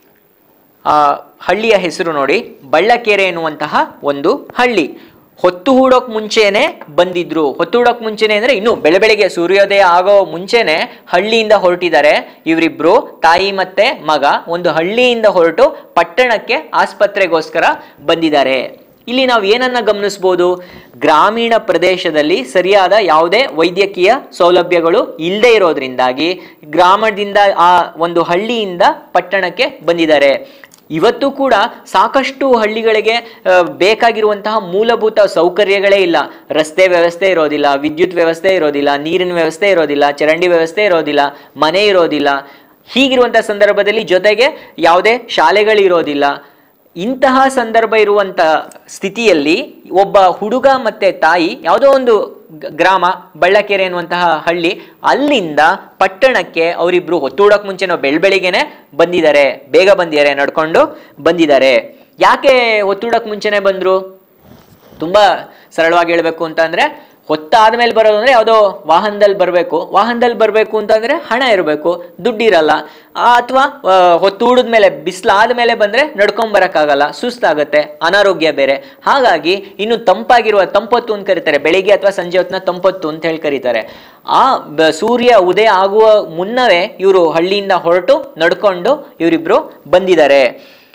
ಆ ಹಳ್ಳಿಯ ಹೆಸರು ನೋಡಿ ಬಳ್ಳಕೆರೆ ಎನ್ನುವಂತಹ ಒಂದು ಹಳ್ಳಿ ಹೊತ್ತು ಹೂಡೋಕ್ ಮುಂಚೆನೆ ಬಂದಿದ್ರು ಹೊತ್ತು ಹೂಡೋಕ್ ಮುಂಚೆನೆ ಅಂದ್ರೆ ಇನ್ನು ಬೆಳೆ ಬೆಳಗ್ಗೆ ಸೂರ್ಯೋದಯ ಆಗೋ ಮುಂಚೆನೆ ಹಳ್ಳಿಯಿಂದ ಹೊರಟಿದ್ದಾರೆ ಇವರಿಬ್ರು ತಾಯಿ ಮತ್ತೆ ಮಗ ಒಂದು ಹಳ್ಳಿಯಿಂದ ಹೊರಟು ಪಟ್ಟಣಕ್ಕೆ ಆಸ್ಪತ್ರೆಗೋಸ್ಕರ ಬಂದಿದ್ದಾರೆ ಇಲ್ಲಿ ನಾವು ಏನನ್ನ ಗಮನಿಸ್ಬೋದು ಗ್ರಾಮೀಣ ಪ್ರದೇಶದಲ್ಲಿ ಸರಿಯಾದ ಯಾವುದೇ ವೈದ್ಯಕೀಯ ಸೌಲಭ್ಯಗಳು ಇಲ್ಲದೆ ಇರೋದ್ರಿಂದಾಗಿ ಗ್ರಾಮದಿಂದ ಆ ಒಂದು ಹಳ್ಳಿಯಿಂದ ಪಟ್ಟಣಕ್ಕೆ ಬಂದಿದ್ದಾರೆ ಇವತ್ತು ಕೂಡ ಸಾಕಷ್ಟು ಹಳ್ಳಿಗಳಿಗೆ ಆ, ಬೇಕಾಗಿರುವಂತಹ ಮೂಲಭೂತ ಸೌಕರ್ಯಗಳೇ ಇಲ್ಲ ರಸ್ತೆ ವ್ಯವಸ್ಥೆ ಇರೋದಿಲ್ಲ ವಿದ್ಯುತ್ ವ್ಯವಸ್ಥೆ ಇರೋದಿಲ್ಲ ನೀರಿನ ವ್ಯವಸ್ಥೆ ಇರೋದಿಲ್ಲ ಚರಂಡಿ ವ್ಯವಸ್ಥೆ ಇರೋದಿಲ್ಲ ಮನೆ ಇರೋದಿಲ್ಲ ಹೀಗಿರುವಂತಹ ಸಂದರ್ಭದಲ್ಲಿ ಜೊತೆಗೆ ಯಾವುದೇ ಶಾಲೆಗಳಿರೋದಿಲ್ಲ ಇಂತಹ ಸಂದರ್ಭ ಇರುವಂತ ಸ್ಥಿತಿಯಲ್ಲಿ ಒಬ್ಬ ಹುಡುಗ ಮತ್ತೆ ತಾಯಿ ಯಾವುದೋ ಒಂದು ಗ- ಗ್ರಾಮ ಬಳ್ಳಕೆರೆ ಎನ್ನುವಂತಹ ಹಳ್ಳಿ ಅಲ್ಲಿಂದ ಪಟ್ಟಣಕ್ಕೆ ಅವರಿಬ್ರು ಹೊತ್ತೂಡಕ್ ಮುಂಚೆನೋ ಬೆಳ್ಬೆಳಿಗ್ಗೆನೆ ಬಂದಿದ್ದಾರೆ ಬೇಗ ಬಂದಿದ್ದಾರೆ ನಡ್ಕೊಂಡು ಬಂದಿದ್ದಾರೆ ಯಾಕೆ ಹೊತ್ತೂಡಕ್ ಮುಂಚೆನೆ ಬಂದ್ರು ತುಂಬಾ ಸರಳವಾಗಿ ಹೇಳ್ಬೇಕು ಅಂತ ಅಂದ್ರೆ ಹೊತ್ತಾದ್ಮೇಲೆ ಬರೋದು ಅಂದ್ರೆ ಯಾವುದೋ ವಾಹನದಲ್ಲಿ ಬರಬೇಕು ವಾಹನದಲ್ಲಿ ಬರಬೇಕು ಅಂತಂದ್ರೆ ಹಣ ಇರಬೇಕು ದುಡ್ಡಿರಲ್ಲ ಅಥವಾ ಹೊತ್ತು ಮೇಲೆ ಬಿಸಿಲಾದ ಮೇಲೆ ಬಂದ್ರೆ ನಡ್ಕೊಂಡ್ ಬರಕ್ಕಾಗಲ್ಲ ಸುಸ್ತಾಗತ್ತೆ ಅನಾರೋಗ್ಯ ಬೇರೆ ಹಾಗಾಗಿ ಇನ್ನು ತಂಪಾಗಿರುವ ತಂಪೊತ್ತು ಅಂತ ಕರೀತಾರೆ ಬೆಳಿಗ್ಗೆ ಅಥವಾ ಸಂಜೆ ಹೊತ್ತಿನ ತಂಪೊತ್ತು ಅಂತ ಹೇಳಿ ಕರೀತಾರೆ ಆ ಬ- ಸೂರ್ಯ ಉದಯ ಆಗುವ ಮುನ್ನವೇ ಇವರು ಹಳ್ಳಿಯಿಂದ ಹೊರಟು ನಡ್ಕೊಂಡು ಇವರಿಬ್ರು ಬಂದಿದ್ದಾರೆ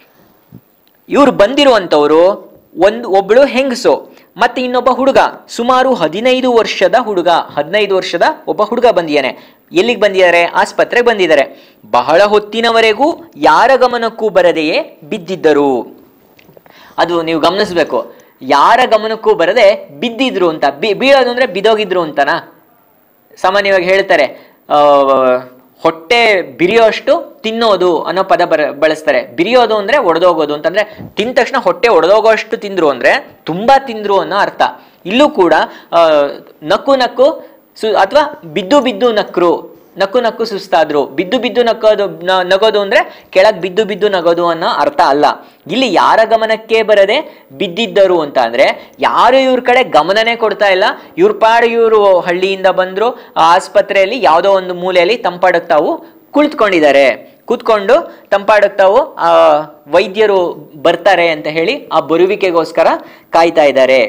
ಇವ್ರು ಬಂದಿರುವಂತವ್ರು ಒಂದು ಒಬ್ಳು ಹೆಂಗಸು ಮತ್ತೆ ಇನ್ನೊಬ್ಬ ಹುಡುಗ ಸುಮಾರು ಹದಿನೈದು ವರ್ಷದ ಹುಡುಗ ಹದಿನೈದು ವರ್ಷದ ಒಬ್ಬ ಹುಡುಗ ಬಂದಿದ್ದಾನೆ ಎಲ್ಲಿಗೆ ಬಂದಿದ್ದಾರೆ ಆಸ್ಪತ್ರೆಗೆ ಬಂದಿದ್ದಾರೆ ಬಹಳ ಹೊತ್ತಿನವರೆಗೂ ಯಾರ ಗಮನಕ್ಕೂ ಬರದೆಯೇ ಬಿದ್ದಿದ್ದರು ಅದು ನೀವು ಗಮನಿಸ್ಬೇಕು ಯಾರ ಗಮನಕ್ಕೂ ಬರದೆ ಬಿದ್ದಿದ್ರು ಅಂತ ಬಿ ಬೀಳೋದು ಅಂದ್ರೆ ಬಿದೋಗಿದ್ರು ಅಂತನಾ ಸಾಮಾನ್ಯವಾಗಿ ಹೇಳ್ತಾರೆ ಆ, ಹೊಟ್ಟೆ ಬಿರಿಯೋಷ್ಟು ತಿನ್ನೋದು ಅನ್ನೋ ಪದ ಬರ ಬಳಸ್ತಾರೆ ಬಿರಿಯೋದು ಅಂದ್ರೆ ಒಡೆದೋಗೋದು ಅಂತಂದ್ರೆ ತಿಂದ ತಕ್ಷಣ ಹೊಟ್ಟೆ ಒಡೆದೋಗೋಷ್ಟು ತಿಂದ್ರು ಅಂದ್ರೆ ತುಂಬಾ ತಿಂದ್ರು ಅನ್ನೋ ಅರ್ಥ ಇಲ್ಲೂ ಕೂಡ ಆ, ನಕ್ಕು ನಕ್ಕು ಸು ಅಥವಾ ಬಿದ್ದು ಬಿದ್ದು ನಕ್ರು ನಕ್ಕು ನಕ್ಕು ಸುಸ್ತಾದ್ರು ಬಿದ್ದು ಬಿದ್ದು ನಕ್ಕೋದು ನ- ನಗೋದು ಅಂದ್ರೆ ಕೆಳಗ್ ಬಿದ್ದು ಬಿದ್ದು ನಗೋದು ಅನ್ನೋ ಅರ್ಥ ಅಲ್ಲ ಇಲ್ಲಿ ಯಾರ ಗಮನಕ್ಕೆ ಬರದೆ ಬಿದ್ದಿದ್ದರು ಅಂತ ಅಂದ್ರೆ ಯಾರು ಇವ್ರ ಕಡೆ ಗಮನನೇ ಕೊಡ್ತಾ ಇಲ್ಲ ಇವ್ರ ಪಾಡು ಇವರು ಹಳ್ಳಿಯಿಂದ ಬಂದ್ರು ಆ ಆಸ್ಪತ್ರೆಯಲ್ಲಿ ಯಾವುದೋ ಒಂದು ಮೂಲೆಯಲ್ಲಿ ತಂಪಾಡಕ್ ತಾವು ಕುಳಿತುಕೊಂಡಿದ್ದಾರೆ ಕೂತ್ಕೊಂಡು ತಂಪಾಡಕ್ ತಾವು ಆ ವೈದ್ಯರು ಬರ್ತಾರೆ ಅಂತ ಹೇಳಿ ಆ ಬರುವಿಕೆಗೋಸ್ಕರ ಕಾಯ್ತಾ ಇದ್ದಾರೆ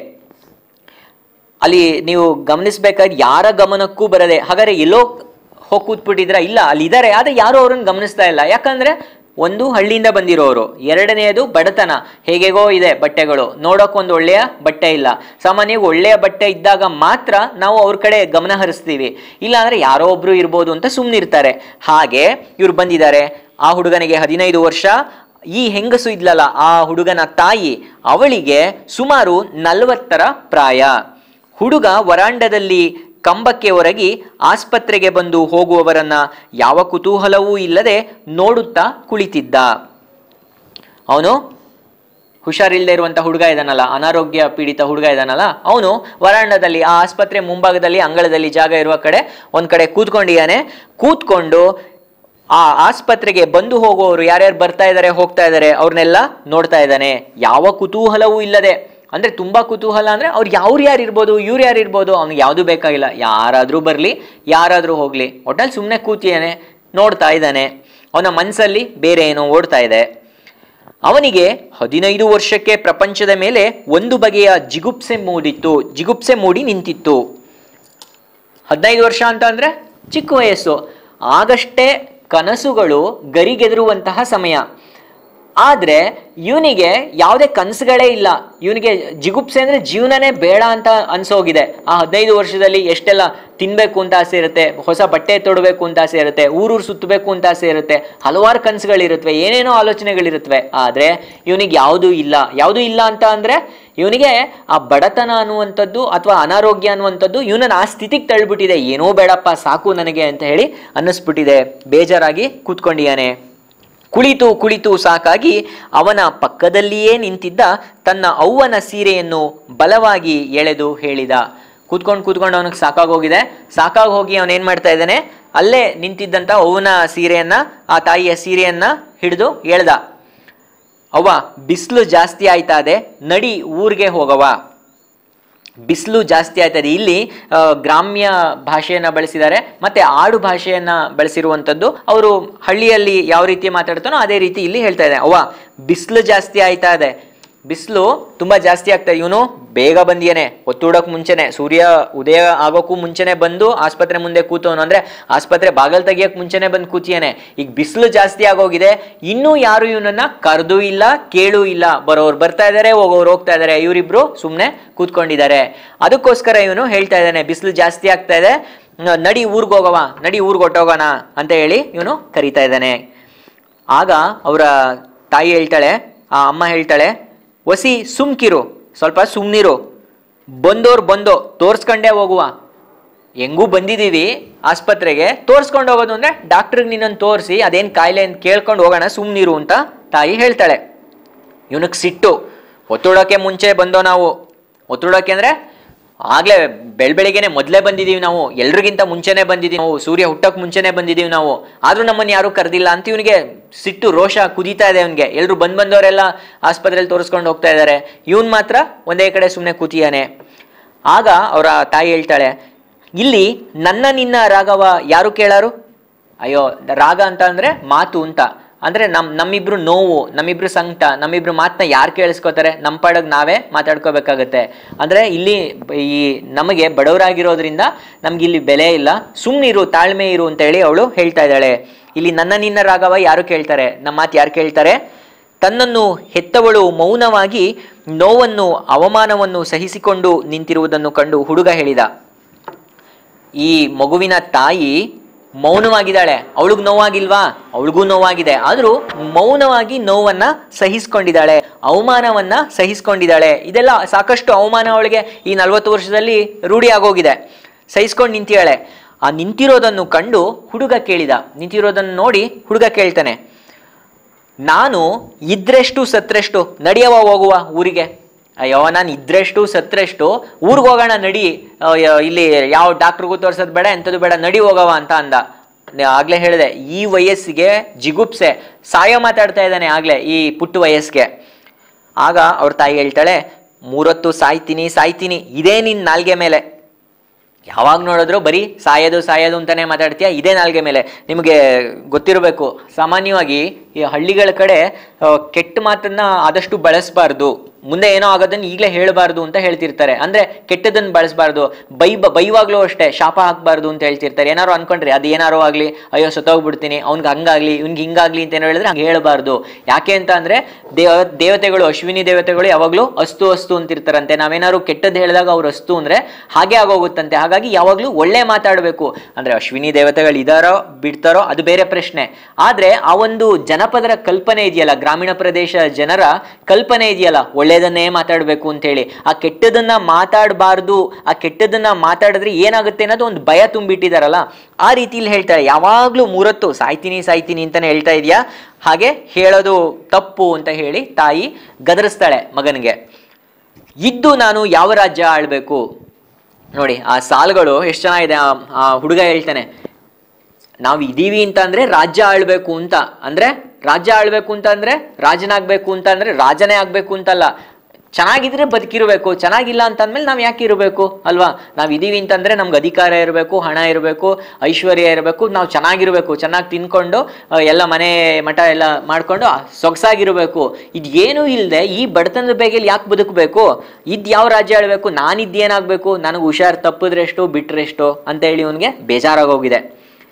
ಅಲ್ಲಿ ನೀವು ಗಮನಿಸ್ಬೇಕಾದ್ರೆ ಯಾರ ಗಮನಕ್ಕೂ ಬರದೆ ಹಾಗಾದ್ರೆ ಎಲ್ಲೋ ಹೋಗಿ ಕೂತ್ಬಿಟ್ಟಿದ್ರ ಇಲ್ಲ ಅಲ್ಲಿ ಇದಾರೆ ಆದ್ರೆ ಯಾರು ಅವ್ರನ್ನ ಗಮನಿಸ್ತಾ ಇಲ್ಲ ಯಾಕಂದ್ರೆ ಒಂದು ಹಳ್ಳಿಯಿಂದ ಬಂದಿರೋರು ಎರಡನೆಯದು ಬಡತನ ಹೇಗೆಗೋ ಇದೆ ಬಟ್ಟೆಗಳು ನೋಡೋಕೊಂದು ಒಳ್ಳೆಯ ಬಟ್ಟೆ ಇಲ್ಲ ಸಾಮಾನ್ಯವಾಗಿ ಒಳ್ಳೆಯ ಬಟ್ಟೆ ಇದ್ದಾಗ ಮಾತ್ರ ನಾವು ಅವ್ರ ಕಡೆ ಗಮನ ಹರಿಸ್ತೀವಿ ಇಲ್ಲಾಂದ್ರೆ ಯಾರೋ ಒಬ್ರು ಇರ್ಬೋದು ಅಂತ ಸುಮ್ಮನಿರ್ತಾರೆ ಹಾಗೆ ಇವ್ರು ಬಂದಿದ್ದಾರೆ ಆ ಹುಡುಗನಿಗೆ ಹದಿನೈದು ವರ್ಷ ಈ ಹೆಂಗಸು ಇದ್ಲಲ್ಲ ಆ ಹುಡುಗನ ತಾಯಿ ಅವಳಿಗೆ ಸುಮಾರು ನಲವತ್ತರ ಪ್ರಾಯ ಹುಡುಗ ವರಾಂಡದಲ್ಲಿ ಕಂಬಕ್ಕೆ ಒರಗಿ ಆಸ್ಪತ್ರೆಗೆ ಬಂದು ಹೋಗುವವರನ್ನ ಯಾವ ಕುತೂಹಲವೂ ಇಲ್ಲದೆ ನೋಡುತ್ತಾ ಕುಳಿತಿದ್ದ ಅವನು ಹುಷಾರಿಲ್ಲದೆ ಇರುವಂತ ಹುಡುಗ ಇದಾನಲ್ಲ ಅನಾರೋಗ್ಯ ಪೀಡಿತ ಹುಡುಗ ಇದಾನಲ್ಲ ಅವನು ವರಾಂಡದಲ್ಲಿ ಆ ಆಸ್ಪತ್ರೆ ಮುಂಭಾಗದಲ್ಲಿ ಅಂಗಳದಲ್ಲಿ ಜಾಗ ಇರುವ ಕಡೆ ಒಂದ್ ಕಡೆ ಕೂತ್ಕೊಂಡಿದ್ದಾನೆ ಕೂತ್ಕೊಂಡು ಆ ಆಸ್ಪತ್ರೆಗೆ ಬಂದು ಹೋಗುವವರು ಯಾರ್ಯಾರು ಬರ್ತಾ ಇದ್ದಾರೆ ಹೋಗ್ತಾ ಇದ್ದಾರೆ ಅವ್ರನ್ನೆಲ್ಲ ನೋಡ್ತಾ ಇದ್ದಾನೆ ಯಾವ ಕುತೂಹಲವೂ ಇಲ್ಲದೆ ಅಂದ್ರೆ ತುಂಬಾ ಕುತೂಹಲ ಅಂದ್ರೆ ಅವ್ರು ಯಾವ್ರು ಯಾರು ಇರ್ಬೋದು ಇವ್ರು ಯಾರು ಇರ್ಬೋದು ಅವ್ನಿಗೆ ಯಾವುದು ಬೇಕಾಗಿಲ್ಲ ಯಾರಾದ್ರೂ ಬರ್ಲಿ ಯಾರಾದ್ರೂ ಹೋಗ್ಲಿ ಒಟ್ಟಲ್ಲಿ ಸುಮ್ಮನೆ ಕೂತಿದ್ದಾನೆ ನೋಡ್ತಾ ಇದ್ದಾನೆ ಅವನ ಮನಸ್ಸಲ್ಲಿ ಬೇರೆ ಏನೋ ಓಡ್ತಾ ಇದೆ ಅವನಿಗೆ ಹದಿನೈದು ವರ್ಷಕ್ಕೆ ಪ್ರಪಂಚದ ಮೇಲೆ ಒಂದು ಬಗೆಯ ಜಿಗುಪ್ಸೆ ಮೂಡಿತ್ತು ಜಿಗುಪ್ಸೆ ಮೂಡಿ ನಿಂತಿತ್ತು ಹದಿನೈದು ವರ್ಷ ಅಂತ ಅಂದ್ರೆ ಚಿಕ್ಕ ವಯಸ್ಸು ಆಗಷ್ಟೇ ಕನಸುಗಳು ಗರಿಗೆದರುವಂತಹ ಸಮಯ ಆದ್ರೆ ಇವನಿಗೆ ಯಾವುದೇ ಕನಸುಗಳೇ ಇಲ್ಲ ಇವನಿಗೆ ಜಿಗುಪ್ಸೆ ಅಂದ್ರೆ ಜೀವನನೇ ಬೇಡ ಅಂತ ಅನ್ಸೋಗಿದೆ ಆ ಹದಿನೈದು ವರ್ಷದಲ್ಲಿ ಎಷ್ಟೆಲ್ಲ ತಿನ್ಬೇಕು ಅಂತ ಆಸೆ ಇರುತ್ತೆ ಹೊಸ ಬಟ್ಟೆ ತೊಡಬೇಕು ಅಂತ ಆಸೆ ಇರುತ್ತೆ ಊರೂರು ಸುತ್ತಬೇಕು ಅಂತ ಆಸೆ ಇರುತ್ತೆ ಹಲವಾರು ಕನಸುಗಳಿರುತ್ತವೆ ಏನೇನೋ ಆಲೋಚನೆಗಳಿರುತ್ತವೆ ಆದ್ರೆ ಇವನಿಗೆ ಯಾವುದೂ ಇಲ್ಲ ಯಾವುದೂ ಇಲ್ಲ ಅಂತ ಅಂದ್ರೆ ಇವನಿಗೆ ಆ ಬಡತನ ಅನ್ನುವಂಥದ್ದು ಅಥವಾ ಅನಾರೋಗ್ಯ ಅನ್ನುವಂಥದ್ದು ಇವನನ್ನ ಆ ಸ್ಥಿತಿಗೆ ತಳ್ಳಿಬಿಟ್ಟಿದೆ ಏನೋ ಬೇಡಪ್ಪ ಸಾಕು ನನಗೆ ಅಂತ ಹೇಳಿ ಅನ್ನಿಸ್ಬಿಟ್ಟಿದೆ ಬೇಜಾರಾಗಿ ಕೂತ್ಕೊಂಡಿಯಾನೆ ಕುಳಿತು ಕುಳಿತು ಸಾಕಾಗಿ ಅವನ ಪಕ್ಕದಲ್ಲಿಯೇ ನಿಂತಿದ್ದ ತನ್ನ ಅವ್ವನ ಸೀರೆಯನ್ನು ಬಲವಾಗಿ ಎಳೆದು ಹೇಳಿದ ಕೂತ್ಕೊಂಡು ಕೂತ್ಕೊಂಡು ಅವನಿಗೆ ಸಾಕಾಗೋಗಿದೆ ಸಾಕಾಗಿ ಹೋಗಿ ಅವನು ಏನ್ ಮಾಡ್ತಾ ಇದ್ದಾನೆ ಅಲ್ಲೇ ನಿಂತಿದ್ದಂತ ಅವ್ವನ ಸೀರೆಯನ್ನ ಆ ತಾಯಿಯ ಸೀರೆಯನ್ನ ಹಿಡಿದು ಎಳ್ದ ಅವ್ವ ಬಿಸಿಲು ಜಾಸ್ತಿ ಆಯ್ತಾ ಇದೆ ನಡಿ ಊರಿಗೆ ಹೋಗವ ಬಿಸಿಲು ಜಾಸ್ತಿ ಆಯ್ತದೆ ಇಲ್ಲಿ ಆ, ಗ್ರಾಮ್ಯ ಭಾಷೆಯನ್ನ ಬಳಸಿದ್ದಾರೆ ಮತ್ತೆ ಆಡು ಭಾಷೆಯನ್ನ ಬಳಸಿರುವಂಥದ್ದು ಅವರು ಹಳ್ಳಿಯಲ್ಲಿ ಯಾವ ರೀತಿ ಮಾತಾಡ್ತಾನೋ ಅದೇ ರೀತಿ ಇಲ್ಲಿ ಹೇಳ್ತಾ ಇದೆ ಅವ್ವ ಬಿಸಿಲು ಜಾಸ್ತಿ ಆಯ್ತಾ ಇದೆ ಬಿಸಿಲು ತುಂಬಾ ಜಾಸ್ತಿ ಆಗ್ತಾ ಇದೆ ಇವನು ಬೇಗ ಬಂದಿಯೇನೆ ಒತ್ತುಡಕ್ ಮುಂಚೆನೆ ಸೂರ್ಯ ಉದಯ ಆಗೋಕ್ಕೂ ಮುಂಚೆನೆ ಬಂದು ಆಸ್ಪತ್ರೆ ಮುಂದೆ ಕೂತವನು ಅಂದ್ರೆ ಆಸ್ಪತ್ರೆ ಬಾಗಲ್ ತೆಗಿಯಕ್ ಮುಂಚೆನೆ ಬಂದು ಕೂತಿಯಾನೆ ಈಗ ಬಿಸಿಲು ಜಾಸ್ತಿ ಆಗೋಗಿದೆ ಇನ್ನೂ ಯಾರು ಇವನನ್ನ ಕರೆದು ಇಲ್ಲ ಕೇಳೂ ಇಲ್ಲ ಬರೋರು ಬರ್ತಾ ಇದಾರೆ ಹೋಗೋರು ಹೋಗ್ತಾ ಇದಾರೆ ಇವರಿಬ್ರು ಸುಮ್ನೆ ಕೂತ್ಕೊಂಡಿದ್ದಾರೆ ಅದಕ್ಕೋಸ್ಕರ ಇವನು ಹೇಳ್ತಾ ಇದ್ದಾನೆ ಬಿಸಿಲು ಜಾಸ್ತಿ ಆಗ್ತಾ ಇದೆ ನ- ನಡಿ ಊರ್ಗ್ ಹೋಗವ ನಡಿ ಊರ್ಗ್ ಹೊಟ್ಟೋಗೋಣ ಅಂತ ಹೇಳಿ ಇವನು ಕರೀತಾ ಇದ್ದಾನೆ ಆಗ ಅವರ ತಾಯಿ ಹೇಳ್ತಾಳೆ ಆ ಅಮ್ಮ ಹೇಳ್ತಾಳೆ ಒಸಿ ಸುಮ್ಕಿರು ಸ್ವಲ್ಪ ಸುಮ್ನಿರು ಬಂದೋರ್ ಬಂದೋ ತೋರ್ಸ್ಕೊಂಡೇ ಹೋಗುವ ಹೆಂಗೂ ಬಂದಿದ್ದೀವಿ ಆಸ್ಪತ್ರೆಗೆ ತೋರ್ಸ್ಕೊಂಡು ಹೋಗೋದು ಅಂದ್ರೆ ಡಾಕ್ಟ್ರಿಗೆ ನಿನ್ನನ್ನು ತೋರಿಸಿ ಅದೇನು ಕಾಯಿಲೆ ಅಂತ ಕೇಳ್ಕೊಂಡು ಹೋಗೋಣ ಸುಮ್ನಿರು ಅಂತ ತಾಯಿ ಹೇಳ್ತಾಳೆ ಇವನಿಗೆ ಸಿಟ್ಟು ಒತ್ತುಡೋಕೆ ಮುಂಚೆ ಬಂದೋ ನಾವು ಒತ್ತುಡೋಕೆ ಅಂದ್ರೆ ಆಗ್ಲೇ ಬೆಳ್ ಬೆಳಿಗ್ಗೆನೆ ಮೊದಲೇ ಬಂದಿದೀವಿ ನಾವು ಎಲ್ರಿಗಿಂತ ಮುಂಚೆನೆ ಬಂದಿದೀವಿ ನಾವು ಸೂರ್ಯ ಹುಟ್ಟಕ್ ಮುಂಚೆನೆ ಬಂದಿದೀವಿ ನಾವು ಆದ್ರೂ ನಮ್ಮನ್ನ ಯಾರು ಕರೆದಿಲ್ಲ ಅಂತ ಇವನಿಗೆ ಸಿಟ್ಟು ರೋಷ ಕುದೀತಾ ಇದೆ ಅವನಿಗೆ ಎಲ್ರು ಬಂದ್ ಬಂದವರೆಲ್ಲ ಆಸ್ಪತ್ರೆಯಲ್ಲಿ ತೋರಿಸ್ಕೊಂಡು ಹೋಗ್ತಾ ಇದ್ದಾರೆ ಇವನ್ ಮಾತ್ರ ಒಂದೇ ಕಡೆ ಸುಮ್ಮನೆ ಕೂತಿಯಾನೆ ಆಗ ಅವರ ತಾಯಿ ಹೇಳ್ತಾಳೆ ಇಲ್ಲಿ ನನ್ನ ನಿನ್ನ ರಾಗವ ಯಾರು ಕೇಳಾರು ಅಯ್ಯೋ ರಾಗ ಅಂತ ಅಂದ್ರೆ ಮಾತು ಅಂತ ಅಂದ್ರೆ ನಮ್ ನಮ್ಮಿಬ್ರು ನೋವು ನಮ್ಮಿಬ್ರು ಸಂಕಟ ನಮ್ಮಿಬ್ರು ಮಾತನ್ನ ಯಾರು ಕೇಳಿಸ್ಕೋತಾರೆ ನಮ್ಮ ಪಾಡಗ್ ನಾವೇ ಮಾತಾಡ್ಕೋಬೇಕಾಗತ್ತೆ ಅಂದ್ರೆ ಇಲ್ಲಿ ಬ- ಈ ನಮಗೆ ಬಡವರಾಗಿರೋದ್ರಿಂದ ನಮ್ಗೆ ಇಲ್ಲಿ ಬೆಲೆ ಇಲ್ಲ ಸುಮ್ನಿರು ತಾಳ್ಮೆ ಇರು ಅಂತ ಹೇಳಿ ಅವಳು ಹೇಳ್ತಾ ಇದ್ದಾಳೆ ಇಲ್ಲಿ ನನ್ನ ನಿನ್ನ ರಾಗವ ಯಾರು ಕೇಳ್ತಾರೆ ನಮ್ಮ ಮಾತು ಯಾರು ಕೇಳ್ತಾರೆ ತನ್ನನ್ನು ಹೆತ್ತವಳು ಮೌನವಾಗಿ ನೋವನ್ನು ಅವಮಾನವನ್ನು ಸಹಿಸಿಕೊಂಡು ನಿಂತಿರುವುದನ್ನು ಕಂಡು ಹುಡುಗ ಹೇಳಿದ ಈ ಮಗುವಿನ ತಾಯಿ ಮೌನವಾಗಿದ್ದಾಳೆ ಅವಳಿಗೆ ನೋವಾಗಿಲ್ವಾ ಅವಳಿಗೂ ನೋವಾಗಿದೆ ಆದ್ರೂ ಮೌನವಾಗಿ ನೋವನ್ನ ಸಹಿಸ್ಕೊಂಡಿದ್ದಾಳೆ ಅವಮಾನವನ್ನ ಸಹಿಸ್ಕೊಂಡಿದ್ದಾಳೆ ಇದೆಲ್ಲ ಸಾಕಷ್ಟು ಅವಮಾನ ಅವಳಿಗೆ ಈ ನಲ್ವತ್ತು ವರ್ಷದಲ್ಲಿ ರೂಢಿ ಆಗೋಗಿದೆ ಸಹಿಸ್ಕೊಂಡು ನಿಂತಿದ್ದಾಳೆ ಆ ನಿಂತಿರೋದನ್ನು ಕಂಡು ಹುಡುಗ ಕೇಳಿದ ನಿಂತಿರೋದನ್ನು ನೋಡಿ ಹುಡುಗ ಕೇಳ್ತಾನೆ ನಾನು ಇದ್ರೆಷ್ಟು ಸತ್ರೆಷ್ಟು ನಡಿಯವ ಹೋಗುವ ಊರಿಗೆ ಅಯ್ಯೋ ನಾನು ಇದ್ರೆಷ್ಟು ಸತ್ರೆಷ್ಟು ಊರಿಗೆ ಹೋಗೋಣ ನಡಿ ಆ, ಯ- ಇಲ್ಲಿ ಯಾವ ಡಾಕ್ಟ್ರಿಗೂ ತೋರ್ಸೋದು ಬೇಡ ಎಂಥದ್ದು ಬೇಡ ನಡಿ ಹೋಗವ ಅಂತ ಅಂದ ನ- ಆಗ್ಲೇ ಹೇಳಿದೆ ಈ ವಯಸ್ಸಿಗೆ ಜಿಗುಪ್ಸೆ ಸಾಯ ಮಾತಾಡ್ತಾ ಇದ್ದಾನೆ ಆಗ್ಲೇ ಈ ಪುಟ್ಟ ವಯಸ್ಸಿಗೆ ಆಗ ಅವ್ರ ತಾಯಿ ಹೇಳ್ತಾಳೆ ಮೂರೊತ್ತು ಸಾಯ್ತೀನಿ ಸಾಯ್ತೀನಿ ಇದೇ ನಿನ್ ನಾಲ್ಗೆ ಮೇಲೆ ಯಾವಾಗ ನೋಡಿದ್ರು ಬರೀ ಸಾಯೋದು ಸಾಯೋದು ಅಂತಾನೆ ಮಾತಾಡ್ತೀಯ ಇದೇ ನಾಲ್ಗೆ ಮೇಲೆ ನಿಮಗೆ ಗೊತ್ತಿರಬೇಕು ಸಾಮಾನ್ಯವಾಗಿ ಈ ಹಳ್ಳಿಗಳ ಕಡೆ ಆ, ಕೆಟ್ಟ ಮಾತನ್ನ ಆದಷ್ಟು ಬಳಸಬಾರ್ದು ಮುಂದೆ ಏನೋ ಆಗೋದನ್ನ ಈಗಲೇ ಹೇಳಬಾರ್ದು ಅಂತ ಹೇಳ್ತಿರ್ತಾರೆ ಅಂದ್ರೆ ಕೆಟ್ಟದನ್ನ ಬಳಸಬಾರ್ದು ಬೈ ಬೈವಾಗ್ಲೂ ಅಷ್ಟೇ ಶಾಪ ಹಾಕ್ಬಾರ್ದು ಅಂತ ಹೇಳ್ತಿರ್ತಾರೆ ಏನಾರು ಅನ್ಕೊಂಡ್ರೆ ಅದು ಏನಾರೋ ಆಗ್ಲಿ ಅಯ್ಯೋ ಸತ್ತೋಗ್ಬಿಡ್ತೀನಿ ಅವ್ನಿಗೆ ಹಂಗಾಗ್ಲಿ ಇವ್ನಿಗೆ ಹಿಂಗಾಗ್ಲಿ ಅಂತ ಏನೋ ಹೇಳಿದ್ರೆ ಹಂಗೆ ಹೇಳಬಾರ್ದು ಯಾಕೆ ಅಂತ ಅಂದ್ರೆ ದೇವ ದೇವತೆಗಳು ಅಶ್ವಿನಿ ದೇವತೆಗಳು ಯಾವಾಗ್ಲೂ ಅಸ್ತು ಅಸ್ತು ಅಂತಿರ್ತಾರಂತೆ ನಾವೇನಾದ್ರು ಕೆಟ್ಟದ್ದು ಹೇಳಿದಾಗ ಅವ್ರು ಅಸ್ತು ಅಂದ್ರೆ ಹಾಗೆ ಆಗೋಗುತ್ತಂತೆ ಹಾಗಾಗಿ ಯಾವಾಗ್ಲೂ ಒಳ್ಳೆ ಮಾತಾಡಬೇಕು ಅಂದ್ರೆ ಅಶ್ವಿನಿ ದೇವತೆಗಳು ಇದಾರೋ ಬಿಡ್ತಾರೋ ಅದು ಬೇರೆ ಪ್ರಶ್ನೆ ಆದ್ರೆ ಆ ಒಂದು ಜನಪದರ ಕಲ್ಪನೆ ಇದೆಯಲ್ಲ ಗ್ರಾಮೀಣ ಪ್ರದೇಶ ಜನರ ಕಲ್ಪನೆ ಇದೆಯಲ್ಲ ಒಳ್ಳೇದನ್ನೇ ಮಾತಾಡಬೇಕು ಅಂತ ಹೇಳಿ ಆ ಕೆಟ್ಟದನ್ನ ಮಾತಾಡಬಾರ್ದು ಆ ಕೆಟ್ಟದನ್ನ ಮಾತಾಡಿದ್ರೆ ಏನಾಗುತ್ತೆ ಅನ್ನೋದು ಒಂದು ಭಯ ತುಂಬಿಟ್ಟಿದಾರಲ್ಲ ಆ ರೀತಿಲಿ ಹೇಳ್ತಾರೆ ಯಾವಾಗ್ಲೂ ಮೂರತ್ತು ಸಾಯ್ತೀನಿ ಸಾಯ್ತೀನಿ ಅಂತಾನೆ ಹೇಳ್ತಾ ಇದೆಯಾ ಹಾಗೆ ಹೇಳೋದು ತಪ್ಪು ಅಂತ ಹೇಳಿ ತಾಯಿ ಗದರಿಸ್ತಾಳೆ ಮಗನಿಗೆ ಇದ್ದು ನಾನು ಯಾವ ರಾಜ್ಯ ಆಳ್ಬೇಕು ನೋಡಿ ಆ ಸಾಲುಗಳು ಎಷ್ಟು ಚೆನ್ನಾಗಿದೆ ಆ- ಆ ಹುಡುಗ ಹೇಳ್ತಾನೆ ನಾವು ಇದೀವಿ ಅಂತ ಅಂದ್ರೆ ರಾಜ್ಯ ಆಳ್ಬೇಕು ಅಂತ ಅಂದ್ರೆ ರಾಜ್ಯ ಆಳ್ಬೇಕು ಅಂತ ಅಂದ್ರೆ ರಾಜನಾಗ್ಬೇಕು ಅಂತ ಅಂದ್ರೆ ರಾಜನೇ ಆಗ್ಬೇಕು ಅಂತಲ್ಲ ಚೆನ್ನಾಗಿದ್ರೆ ಬದುಕಿರ್ಬೇಕು ಚೆನ್ನಾಗಿಲ್ಲ ಅಂತ ಅಂದ್ಮೇಲೆ ನಾವು ಯಾಕೆ ಇರಬೇಕು ಅಲ್ವಾ ನಾವು ಇದೀವಿ ಅಂತಂದ್ರೆ ನಮ್ಗೆ ಅಧಿಕಾರ ಇರಬೇಕು ಹಣ ಇರಬೇಕು ಐಶ್ವರ್ಯ ಇರಬೇಕು ನಾವು ಚೆನ್ನಾಗಿರ್ಬೇಕು ಚೆನ್ನಾಗಿ ತಿನ್ಕೊಂಡು ಆ, ಎಲ್ಲ ಮನೆ ಮಠ ಎಲ್ಲ ಮಾಡ್ಕೊಂಡು ಆ, ಸೊಗಸಾಗಿರ್ಬೇಕು ಇದು ಏನೂ ಇಲ್ಲದೆ ಈ ಬಡತನದ ಬೇಗೆಲಿ ಯಾಕೆ ಬದುಕಬೇಕು ಇದ್ ಯಾವ ರಾಜ್ಯ ಆಳ್ಬೇಕು ನಾನಿದ್ದೇನಾಗಬೇಕು ನನಗೆ ಹುಷಾರ್ ತಪ್ಪಿದ್ರೆಷ್ಟು ಬಿಟ್ರೆಷ್ಟು ಅಂತ ಹೇಳಿ ಇವನಿಗೆ ಬೇಜಾರಾಗೋಗಿದೆ